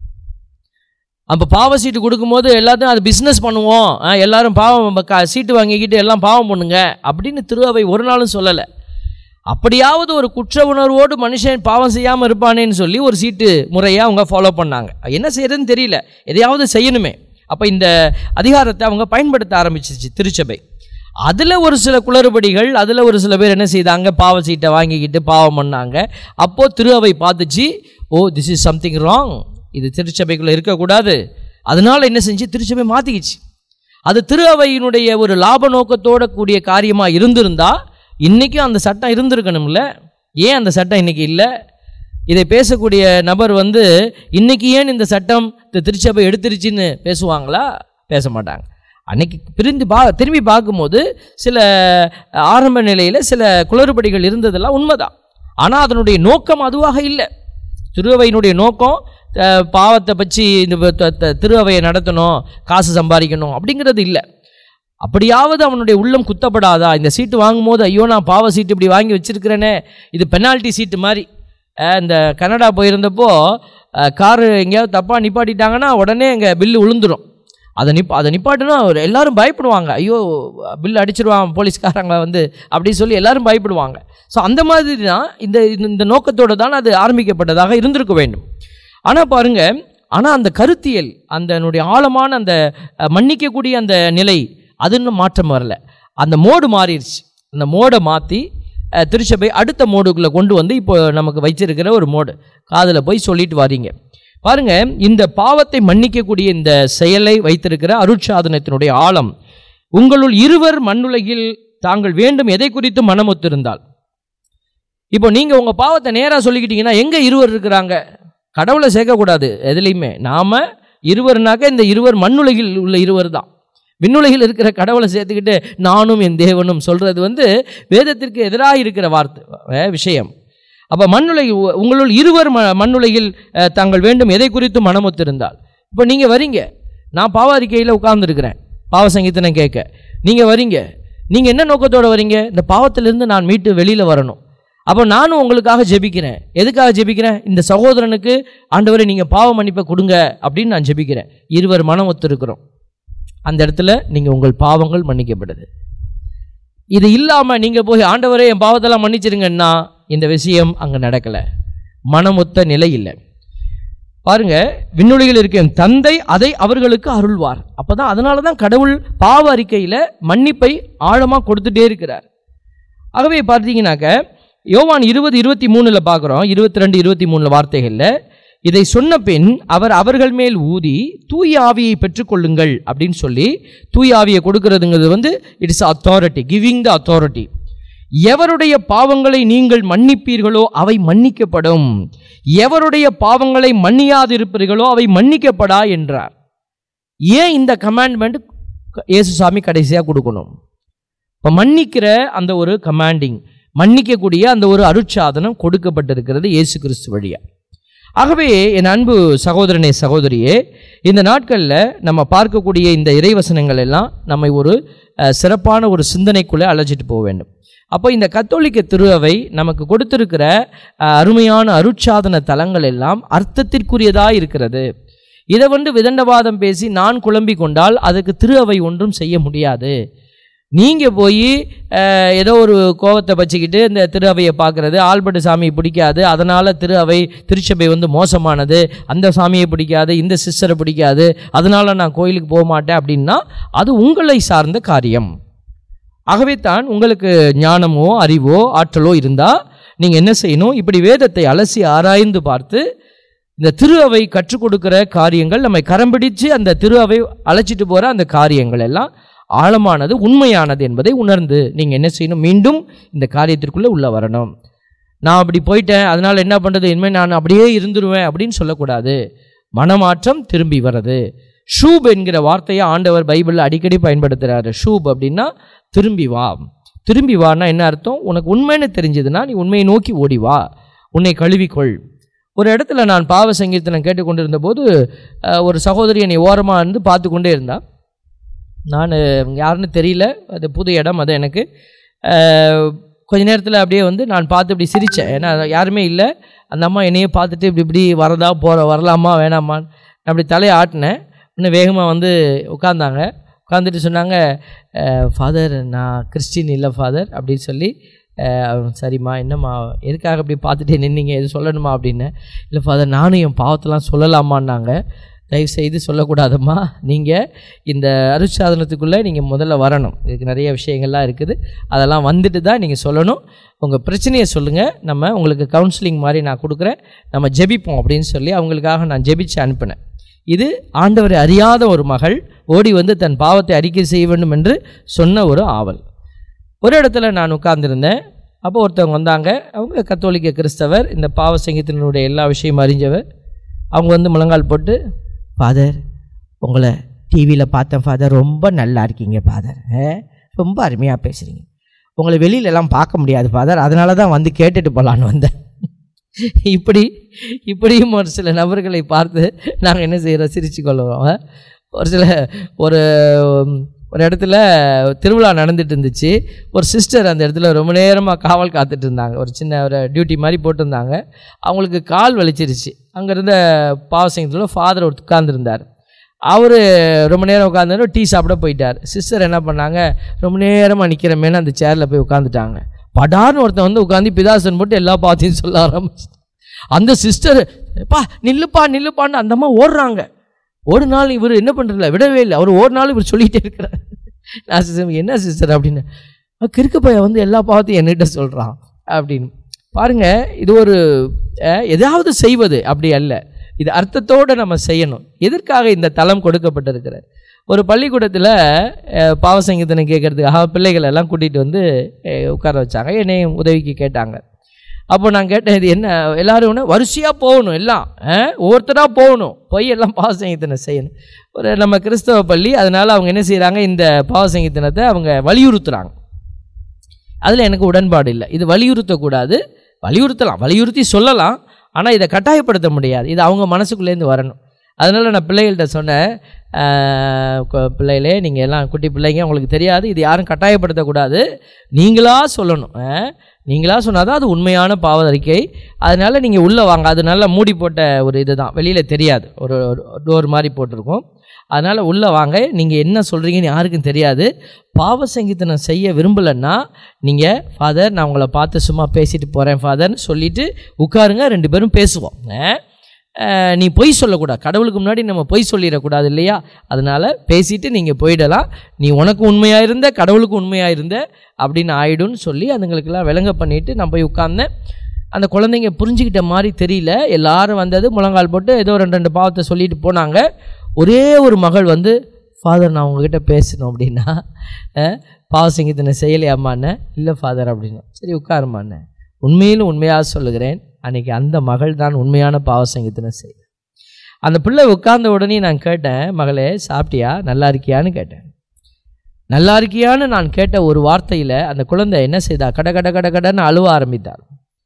[SPEAKER 2] அப்போ பாவ சீட்டு கொடுக்கும்போது எல்லாத்தையும் அது பிஸ்னஸ் பண்ணுவோம் ஆ, எல்லாரும் பாவம் க- சீட்டு வாங்கிக்கிட்டு எல்லாம் பாவம் பண்ணுங்க அப்படின்னு திருவை ஒரு நாளும் சொல்லலை அப்படியாவது ஒரு குற்ற உணர்வோடு மனுஷன் பாவம் செய்யாமல் இருப்பானேன்னு சொல்லி ஒரு சீட்டு முறையாக அவங்க ஃபாலோ பண்ணாங்க என்ன செய்யறதுன்னு தெரியல எதையாவது செய்யணுமே அப்போ இந்த அதிகாரத்தை அவங்க பயன்படுத்த ஆரம்பிச்சிச்சு திருச்சபை அதில் ஒரு சில குளறுபடிகள் அதில் ஒரு சில பேர் என்ன செய்தாங்க பாவ சீட்டை வாங்கிக்கிட்டு பாவம் பண்ணாங்க அப்போது திரு அவை பார்த்துச்சு oh this is something wrong இது திருச்சபைக்குள்ளே இருக்கக்கூடாது அதனால என்ன செஞ்சு திருச்சபை மாற்றிக்கிச்சு அது திரு அவையினுடைய ஒரு லாப நோக்கத்தோட கூடிய காரியமாக இருந்திருந்தா இன்றைக்கும் அந்த சட்டம் இருந்திருக்கணும்ல ஏன் அந்த சட்டம் இன்னைக்கு இல்லை இதை பேசக்கூடிய நபர் வந்து இன்னைக்கு ஏன் இந்த சட்டம் இந்த திருச்சபை எடுத்துருச்சுன்னு பேசுவாங்களா பேச மாட்டாங்க அன்னைக்கு பிரிந்து பா திரும்பி பார்க்கும்போது சில ஆரம்ப நிலையில் சில குளறுபடிகள் இருந்ததெல்லாம் உண்மைதான் ஆனால் அதனுடைய நோக்கம் அதுவாக இல்லை திருவையினுடைய நோக்கம் அஹ், பாவத்தை பற்றி இந்த ப- த- த- திருவையை நடத்தணும் காசு சம்பாதிக்கணும் அப்படிங்கிறது இல்லை அப்படியாவது அவனுடைய உள்ளம் குத்தப்படாதா இந்த சீட்டு வாங்கும்போது ஐயோ நான் பாவ சீட்டு இப்படி வாங்கி வச்சிருக்கிறேனே இது பெனால்ட்டி சீட்டு மாதிரி அஹ், இந்த கனடா போயிருந்தப்போ காரு எங்கேயாவது தப்பாக நிப்பாட்டிட்டாங்கன்னா உடனே எங்கள் பில்லு விழுந்துடும் அதை நிப்ப அதை நிப்பாட்டுனா ஒரு எல்லாரும் பயப்படுவாங்க ஐயோ பில் அடிச்சிருவான் போலீஸ்காரங்க வந்து அப்படி சொல்லி எல்லாரும் பயப்படுவாங்க ஸோ அந்த மாதிரி தான் இந்த இந்த- இந்த நோக்கத்தோடு தான் அது ஆரம்பிக்கப்பட்டதாக இருந்திருக்க வேண்டும் ஆனால் பாருங்க ஆனால் அந்த கருத்தியல் அந்த ஆழமான அந்த அஹ், மன்னிக்கக்கூடிய அந்த நிலை அது இன்னும் மாற்றம் வரல அந்த மோடு மாறிடுச்சு அந்த மோடை மாற்றி திருச்சபை அடுத்த மோடுக்குள்ளே கொண்டு வந்து இப்போ நமக்கு வச்சிருக்கிற ஒரு மோடு காதில் போய் சொல்லிட்டு வாரீங்க பாருங்க இந்த பாவத்தை மன்னிக்கக்கூடிய இந்த செயலை வைத்திருக்கிற அருட்சாதனத்தினுடைய ஆழம் உங்களுள் இருவர் மண்ணுலகில் தாங்கள் வேண்டும் எதை குறித்து மனமொத்திருந்தால் இப்போ நீங்க உங்க பாவத்தை நேரா சொல்லிக்கிட்டீங்கன்னா எங்க இருவர் இருக்கிறாங்க கடவுளை சேர்க்கக்கூடாது எதுலையுமே நாம இருவர்னாக்க இந்த இருவர் மண்ணுலகில் உள்ள இருவர் தான் விண்ணுலகில் இருக்கிற கடவுளை சேர்த்துக்கிட்டு நானும் என் தேவனும் சொல்றது வந்து வேதத்திற்கு எதிராக இருக்கிற வார்த்தை அஹ், விஷயம் அப்போ மண்ணுலகி உங்களுள் இருவர் ம மண்ணுலகில் அஹ், தாங்கள் வேண்டும் எதை குறித்து மனமொத்திருந்தால் இப்போ நீங்கள் வரீங்க நான் பாவ அறிக்கையில் உட்கார்ந்துருக்கிறேன் பாவ சங்கீதனை கேட்க நீங்கள் வரீங்க நீங்கள் என்ன நோக்கத்தோடு வரீங்க இந்த பாவத்திலிருந்து நான் மீட்டு வெளியில் வரணும் அப்போ நானும் உங்களுக்காக ஜெபிக்கிறேன் எதுக்காக ஜெபிக்கிறேன் இந்த சகோதரனுக்கு ஆண்டவரை நீங்கள் பாவ மன்னிப்பை கொடுங்க அப்படின்னு நான் ஜெபிக்கிறேன் இருவர் மனம் ஒத்திருக்கிறோம் அந்த இடத்துல நீங்கள் உங்கள் பாவங்கள் மன்னிக்கப்படுது இது இல்லாமல் நீங்கள் போய் ஆண்டவரே என் பாவத்தெல்லாம் மன்னிச்சிருங்கன்னா இந்த விஷயம் அங்கே நடக்கலை மனமொத்த நிலை இல்லை பாருங்க விண்ணுலகில் இருக்க என் தந்தை அதை அவர்களுக்கு அருள்வார் அப்பதான் அதனால தான் கடவுள் பாவ அறிக்கையில் மன்னிப்பை ஆழமாக கொடுத்துட்டே இருக்கிறார் ஆகவே பார்த்தீங்கன்னாக்க யோவான் இருபது இருபத்தி மூணில் பார்க்குறோம் இருபத்தி ரெண்டு இருபத்தி மூணில் வார்த்தைகளில் இதை சொன்ன பின் அவர் அவர்கள் மேல் ஊதி தூய ஆவியை பெற்றுக்கொள்ளுங்கள் அப்படின்னு சொல்லி தூய ஆவியை கொடுக்கறதுங்கிறது வந்து it's authority giving the authority எவருடைய பாவங்களை நீங்கள் மன்னிப்பீர்களோ அவை மன்னிக்கப்படும் எவருடைய பாவங்களை மன்னியாதிருப்பீர்களோ அவை மன்னிக்கப்படா என்றார் ஏன் இந்த கமாண்ட்மெண்ட் இயேசுசாமி கடைசியாக கொடுக்கணும் இப்போ மன்னிக்கிற அந்த ஒரு கமாண்டிங் மன்னிக்கக்கூடிய அந்த ஒரு அருட்சாதனம் கொடுக்கப்பட்டிருக்கிறது இயேசு கிறிஸ்து வழியா ஆகவே என் அன்பு சகோதரனே சகோதரியே இந்த நாட்களில் நம்ம பார்க்கக்கூடிய இந்த இறைவசனங்கள் எல்லாம் நம்மை ஒரு அஹ், சிறப்பான ஒரு சிந்தனைக்குள்ளே அழைச்சிட்டு போக வேண்டும் அப்போ இந்த கத்தோலிக்க திருவை நமக்கு கொடுத்திருக்கிற அஹ், அருமையான அருட்சாதன தலங்கள் எல்லாம் அர்த்தத்திற்குரியதாக இருக்கிறது இதை வந்து விதண்டவாதம் பேசி நான் குழம்பிக் கொண்டால் அதுக்கு திரு அவை ஒன்றும் செய்ய முடியாது நீங்கள் போய் ஏதோ ஒரு கோவத்தை வச்சுக்கிட்டு இந்த திரு அவையை பார்க்குறது ஆல்பர்ட் சாமியை பிடிக்காது அதனால் திரு அவை திருச்சபை வந்து மோசமானது அந்த சாமியை பிடிக்காது இந்த சிஸ்டரை பிடிக்காது அதனால் நான் கோயிலுக்கு போக மாட்டேன் அப்படின்னா அது உங்களை சார்ந்த காரியம் ஆகவே தான் உங்களுக்கு ஞானமோ அறிவோ ஆற்றலோ இருந்தால் நீங்கள் என்ன செய்யணும் இப்படி வேதத்தை அலசி ஆராய்ந்து பார்த்து இந்த திரு அவை கற்றுக் கொடுக்கிற காரியங்கள் நம்மை கரம் பிடிச்சு அந்த திரு அவை அழைச்சிட்டு போகிற அந்த காரியங்கள் எல்லாம் ஆழமானது உண்மையானது என்பதை உணர்ந்து நீங்கள் என்ன செய்யணும் மீண்டும் இந்த காரியத்திற்குள்ளே உள்ள வரணும் நான் அப்படி போயிட்டேன் அதனால் என்ன பண்ணுறது இனிமேல் நான் அப்படியே இருந்துருவேன் அப்படின்னு சொல்லக்கூடாது மனமாற்றம் திரும்பி வர்றது ஷூப் என்கிற வார்த்தையை ஆண்டவர் பைபிளில் அடிக்கடி பயன்படுத்துகிறாரு ஷூப் அப்படின்னா திரும்பி வா திரும்பி வான்னா என்ன அர்த்தம் உனக்கு உண்மைன்னு தெரிஞ்சதுன்னா நீ உண்மையை நோக்கி ஓடி வா உன்னை கழுவிக்கொள் ஒரு இடத்துல நான் பாவ சங்கீர்த்தனம் கேட்டுக்கொண்டிருந்த போது அஹ், ஒரு சகோதரி என்னை ஓரமாக இருந்து பார்த்து கொண்டே இருந்தா நான் இவங்க யாருன்னு தெரியல அது புது இடம் அது எனக்கு அஹ், கொஞ்ச நேரத்தில் அப்படியே வந்து நான் பார்த்து இப்படி சிரித்தேன் ஏன்னா யாருமே இல்லை அந்த அம்மா என்னையே பார்த்துட்டு இப்படி இப்படி வரதா போகிற வரலாமா வேணாமான்னு நான் அப்படி தலையை ஆட்டினேன் இன்னும் வேகமாக வந்து உட்காந்தாங்க உட்காந்துட்டு சொன்னாங்க ஃபாதர் நான் கிறிஸ்டின் இல்லை ஃபாதர் அப்படின்னு சொல்லி அஹ், சரிம்மா என்னம்மா எதுக்காக அப்படி பார்த்துட்டு நின்னீங்க எது சொல்லணுமா அப்படின்னு இல்லை ஃபாதர் நானும் என் பாவத்தெல்லாம் சொல்லலாமான்னாங்க தயவு செய்து சொல்லக்கூடாதம்மா நீங்கள் இந்த அருட்சாதனத்துக்குள்ளே நீங்கள் முதல்ல வரணும் இதுக்கு நிறைய விஷயங்கள்லாம் இருக்குது அதெல்லாம் வந்துட்டு தான் நீங்கள் சொல்லணும் உங்கள் பிரச்சனையை சொல்லுங்கள் நம்ம உங்களுக்கு கவுன்சிலிங் மாதிரி நான் கொடுக்குறேன் நம்ம ஜெபிப்போம் அப்படின்னு சொல்லி அவங்களுக்காக நான் ஜெபிச்சு அனுப்பினேன் இது ஆண்டவரை அறியாத ஒரு மகள் ஓடி வந்து தன் பாவத்தை அறிக்கை செய்ய வேண்டும் என்று சொன்ன ஒரு ஆவல் ஒரு இடத்துல நான் உட்கார்ந்திருந்தேன் அப்போ ஒருத்தவங்க வந்தாங்க அவங்க கத்தோலிக்க கிறிஸ்தவர் இந்த பாவ சங்கீதத்தினுடைய எல்லா விஷயமும் அறிஞ்சவர் அவங்க வந்து முழங்கால் போட்டு ஃபாதர் உங்களை டிவியில் பார்த்தேன் ஃபாதர் ரொம்ப நல்லா இருக்கீங்க ஃபாதர் ரொம்ப அருமையாக பேசுகிறீங்க உங்களை வெளியிலலாம் பார்க்க முடியாது ஃபாதர் அதனால தான் வந்து கேட்டுட்டு போகலான்னு வந்தேன் இப்படி இப்படியும் ஒரு சில நபர்களை பார்த்து நாங்கள் என்ன செய்கிறோம் சிரிச்சு கொள்ளுவோம் ஒரு சில ஒரு ஒரு இடத்துல திருவிழா நடந்துட்டு இருந்துச்சு ஒரு சிஸ்டர் அந்த இடத்துல ரொம்ப நேரமாக காவல் காத்துட்டு இருந்தாங்க ஒரு சின்ன ஒரு டியூட்டி மாதிரி போட்டிருந்தாங்க அவங்களுக்கு கால் வலிச்சிருச்சு அங்கே இருந்த பாவசங்கத்தில் ஃபாதர் ஒரு உட்கார்ந்துருந்தார் அவர் ரொம்ப நேரம் உட்காந்தாரு டீ சாப்பிட போயிட்டார் சிஸ்டர் என்ன பண்ணாங்க ரொம்ப நேரமாக நிற்கிறமேனு அந்த சேரில் போய் உட்காந்துட்டாங்க படார்னு ஒருத்தன் வந்து உட்காந்து பிதாசன் போட்டு எல்லா பாத்தையும் சொல்ல ஆரம்பிச்சு அந்த சிஸ்டர் பா நில்லுப்பா நில்லுப்பான்னு அந்த அம்மா ஓடுறாங்க ஒரு நாள் இவர் என்ன பண்ணுறல விடவே இல்லை அவர் ஒரு நாள் இவர் சொல்லிகிட்டே இருக்கிறார் நான் சிஸ்டர் என்ன சிஸ்டர் அப்படின்னு "அஹ், கிறுக்கு பையன் வந்து எல்லா பாவத்தையும் என்கிட்ட சொல்கிறான் அப்படின்னு பாருங்க இது ஒரு அஹ், எதாவது செய்வது அப்படி அல்ல இது அர்த்தத்தோடு நம்ம செய்யணும் எதற்காக இந்த தளம் கொடுக்கப்பட்டிருக்கிறது ஒரு பள்ளிக்கூடத்தில் பாவ சங்கீதனை கேட்கறதுக்காக பிள்ளைகளை எல்லாம் கூட்டிகிட்டு வந்து அஹ், உட்கார வச்சாங்க என்னையும் உதவிக்கு கேட்டாங்க அப்போ நான் கேட்டேன் இது என்ன எல்லாரும் ஒன்று வரிசையாக போகணும் எல்லாம் ஒவ்வொருத்தராக போகணும் போய் எல்லாம் பாவ சங்கீதனை செய்யணும் ஒரு நம்ம கிறிஸ்தவ பள்ளி அதனால் அவங்க என்ன செய்கிறாங்க இந்த பாவ சங்கீதனத்தை அவங்க வலியுறுத்துகிறாங்க அதில் எனக்கு உடன்பாடு இல்லை இது வலியுறுத்தக்கூடாது வலியுறுத்தலாம் வலியுறுத்தி சொல்லலாம் ஆனால் இதை கட்டாயப்படுத்த முடியாது இது அவங்க மனசுக்குள்ளேருந்து வரணும் அதனால் நான் பிள்ளைகள்கிட்ட சொன்னேன் ஆஹ் கொ- பிள்ளைகளே நீங்கள் எல்லாம் குட்டி பிள்ளைங்க உங்களுக்கு தெரியாது இது யாரும் கட்டாயப்படுத்தக்கூடாது நீங்களா சொல்லணும் ஆஹ் நீங்களா சொன்னால் தான் அது உண்மையான பாவதறிக்கை அதனால் நீங்கள் உள்ளே வாங்க அது நல்லா மூடி போட்ட ஒரு இதுதான் வெளியில் தெரியாது ஒரு டோர் மாதிரி போட்டிருக்கோம் அதனால் உள்ளே வாங்க நீங்கள் என்ன சொல்கிறீங்கன்னு யாருக்கும் தெரியாது பாவ சங்கீதனம் செய்ய விரும்பலைன்னா நீங்கள் ஃபாதர் நான் உங்களை பார்த்து சும்மா பேசிட்டு போகிறேன் ஃபாதர்னு சொல்லிவிட்டு உட்காருங்க ரெண்டு பேரும் பேசுவோம் ஆஹ் அஹ் நீ பொய் சொல்லக்கூடாது கடவுளுக்கு முன்னாடி நம்ம பொய் சொல்லிடக்கூடாது இல்லையா அதனால் பேசிட்டு நீங்கள் போயிடலாம் நீ உனக்கு உண்மையாக இருந்த கடவுளுக்கு உண்மையாக இருந்த அப்படின்னு ஆயிடும்னு சொல்லி அதுங்களுக்கெல்லாம் விளங்க பண்ணிவிட்டு நான் போய் உட்கார்ந்தேன் அந்த குழந்தைங்க புரிஞ்சுக்கிட்ட மாதிரி தெரியல எல்லாரும் வந்தது முழங்கால் போட்டு ஏதோ ரெண்டு ரெண்டு பாவத்தை சொல்லிட்டு போனாங்க ஒரே ஒரு மகள் வந்து ஃபாதர் நான் உங்ககிட்ட பேசணும் அப்படின்னா அஹ், பாவ சங்கீதனை செய்யலையாம்மாண்ணே இல்லை ஃபாதர் அப்படின்னு சரி உட்காருமாண்ணே உண்மையிலும் உண்மையாக சொல்லுகிறேன் அன்னைக்கு அந்த மகள் தான் உண்மையான பாவ சங்கீதனை செய் அந்த பிள்ளை உட்கார்ந்த உடனே நான் கேட்டேன் மகளே சாப்பிட்டியா நல்லா இருக்கியான்னு கேட்டேன் நல்லா இருக்கியான்னு நான் கேட்ட ஒரு வார்த்தையில் அந்த குழந்தை என்ன செய்தா கட கட கட கடன்னு அழுவ ஆரம்பித்தாள்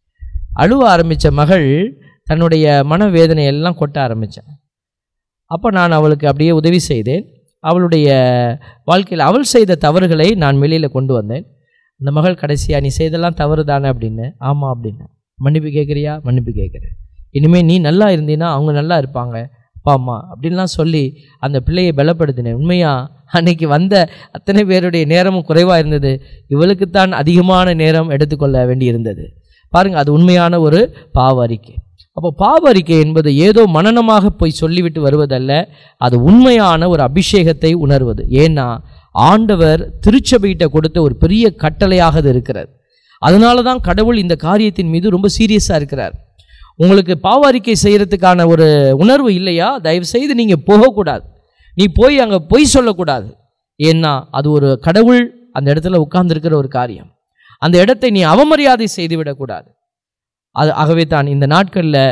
[SPEAKER 2] அழுவ ஆரம்பித்த மகள் தன்னுடைய மனவேதனை எல்லாம் கொட்ட ஆரம்பித்தாள் அப்போ நான் அவளுக்கு அப்படியே உதவி செய்தேன் அவளுடைய வாழ்க்கையில் அவள் செய்த தவறுகளை நான் வெளியில் கொண்டு வந்தேன் அந்த மகள் கடைசியா நீ செய்தெல்லாம் தவறு தானே அப்படின்னு ஆமாம் அப்படின்னு மன்னிப்பு கேட்குறியா மன்னிப்பு கேட்குறேன் இனிமேல் நீ நல்லா இருந்தீன்னா அவங்க நல்லா இருப்பாங்க அப்பா அம்மா அப்படின்லாம் சொல்லி அந்த பிள்ளையை பலப்படுத்தினேன் உண்மையா அன்னைக்கு வந்த அத்தனை பேருடைய நேரமும் குறைவாக இருந்தது இவளுக்குத்தான் அதிகமான நேரம் எடுத்துக்கொள்ள வேண்டியிருந்தது பாருங்க அது உண்மையான ஒரு பாவ அறிக்கை அப்போ பாவ அறிக்கை என்பது ஏதோ மனனமாக போய் சொல்லிவிட்டு வருவதல்ல அது உண்மையான ஒரு அபிஷேகத்தை உணர்வது ஏன்னா ஆண்டவர் திருச்சபையிட்ட கொடுத்த ஒரு பெரிய கட்டளையாக அது இருக்கிறது அதனால தான் கடவுள் இந்த காரியத்தின் மீது ரொம்ப சீரியஸாக இருக்கிறார் உங்களுக்கு பாவ அறிக்கை செய்கிறதுக்கான ஒரு உணர்வு இல்லையா தயவு செய்து நீங்கள் போகக்கூடாது நீ போய் அங்கே பொய் சொல்லக்கூடாது ஏன்னா அது ஒரு கடவுள் அந்த இடத்துல உட்கார்ந்திருக்கிற ஒரு காரியம் அந்த இடத்தை நீ அவமரியாதை செய்துவிடக்கூடாது அது ஆகவே தான் இந்த நாட்களில்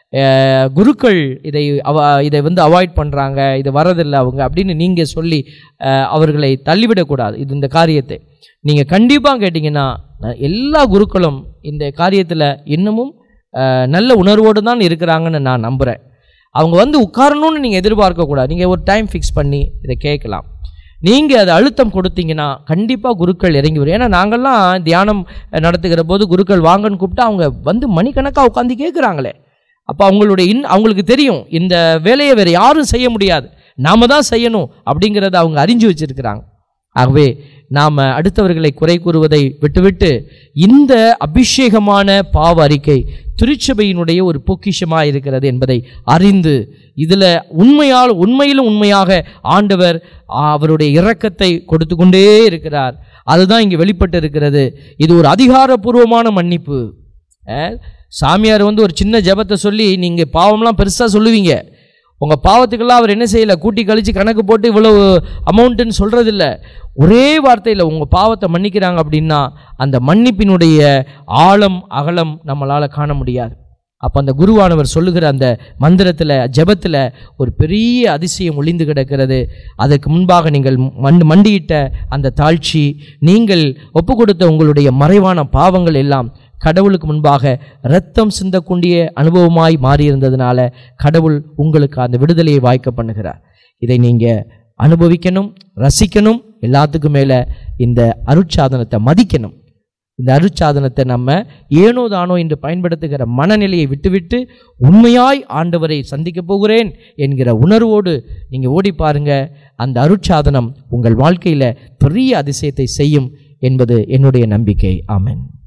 [SPEAKER 2] குருக்கள் இதை அவ இதை வந்து அவாய்ட் பண்ணுறாங்க இது வரதில்லை அவங்க அப்படின்னு நீங்கள் சொல்லி அஹ், அவர்களை தள்ளிவிடக்கூடாது இது இந்த காரியத்தை நீங்கள் கண்டிப்பாக கேட்டிங்கன்னா அஹ், எல்லா குருக்களும் இந்த காரியத்தில் இன்னமும் அஹ், நல்ல உணர்வோடு தான் இருக்கிறாங்கன்னு நான் நம்புகிறேன் அவங்க வந்து உட்காரணும்னு நீங்கள் எதிர்பார்க்கக்கூடாது நீங்கள் ஒரு டைம் ஃபிக்ஸ் பண்ணி இதை கேட்கலாம் நீங்கள் அதை அழுத்தம் கொடுத்தீங்கன்னா கண்டிப்பாக குருக்கள் இறங்கி வரும் ஏன்னா நாங்கள்லாம் தியானம் நடத்துகிற போது குருக்கள் வாங்கன்னு கூப்பிட்டா அவங்க வந்து மணிக்கணக்காக உட்காந்து கேட்குறாங்களே அப்போ அவங்களுடைய இன் அவங்களுக்கு தெரியும் இந்த வேலையை வேறு யாரும் செய்ய முடியாது நாம தான் செய்யணும் அப்படிங்கிறத அவங்க அறிஞ்சு வச்சிருக்கிறாங்க ஆகவே நாம் அடுத்தவர்களை குறை கூறுவதை விட்டுவிட்டு இந்த அபிஷேகமான பாவ அறிக்கை திருச்சபையினுடைய ஒரு பொக்கிஷமாக இருக்கிறது என்பதை அறிந்து இதில் உண்மையால் உண்மையிலும் உண்மையாக ஆண்டவர் அவருடைய இரக்கத்தை கொடுத்து கொண்டே இருக்கிறார் அதுதான் இங்கே வெளிப்பட்டு இருக்கிறது இது ஒரு அதிகாரப்பூர்வமான மன்னிப்பு அஹ், சாமியார் வந்து ஒரு சின்ன ஜெபத்தை சொல்லி நீங்கள் பாவம்லாம் பெருசாக சொல்லுவீங்க உங்கள் பாவத்துக்கெல்லாம் அவர் என்ன செய்யலை கூட்டி கழித்து கணக்கு போட்டு இவ்வளவு அமௌண்ட்டுன்னு சொல்கிறதில்ல ஒரே வார்த்தையில் உங்கள் பாவத்தை மன்னிக்கிறாங்க அப்படின்னா அந்த மன்னிப்பினுடைய ஆழம் அகலம் நம்மளால் காண முடியாது அப்போ அந்த குருவானவர் சொல்லுகிற அந்த மந்திரத்தில் ஜெபத்தில் ஒரு பெரிய அதிசயம் ஒளிந்து கிடக்கிறது அதற்கு முன்பாக நீங்கள் மண் மண்டியிட்ட அந்த தாழ்ச்சி நீங்கள் ஒப்பு கொடுத்த உங்களுடைய மறைவான பாவங்கள் எல்லாம் கடவுளுக்கு முன்பாக இரத்தம் சிந்தக்கூடிய அனுபவமாய் மாறியிருந்ததுனால கடவுள் உங்களுக்கு அந்த விடுதலையை வாய்க்க பண்ணுகிறார் இதை நீங்கள் அனுபவிக்கணும் ரசிக்கணும் எல்லாத்துக்கும் மேலே இந்த அருட்சாதனத்தை மதிக்கணும் இந்த அருட்சாதனத்தை நம்ம ஏனோ தானோ என்று பயன்படுத்துகிற மனநிலையை விட்டுவிட்டு உண்மையாய் ஆண்டவரை சந்திக்க போகிறேன் என்கிற உணர்வோடு நீங்கள் ஓடி பாருங்க அந்த அருட்சாதனம் உங்கள் வாழ்க்கையில் பெரிய அதிசயத்தை செய்யும் என்பது என்னுடைய நம்பிக்கை ஆமென்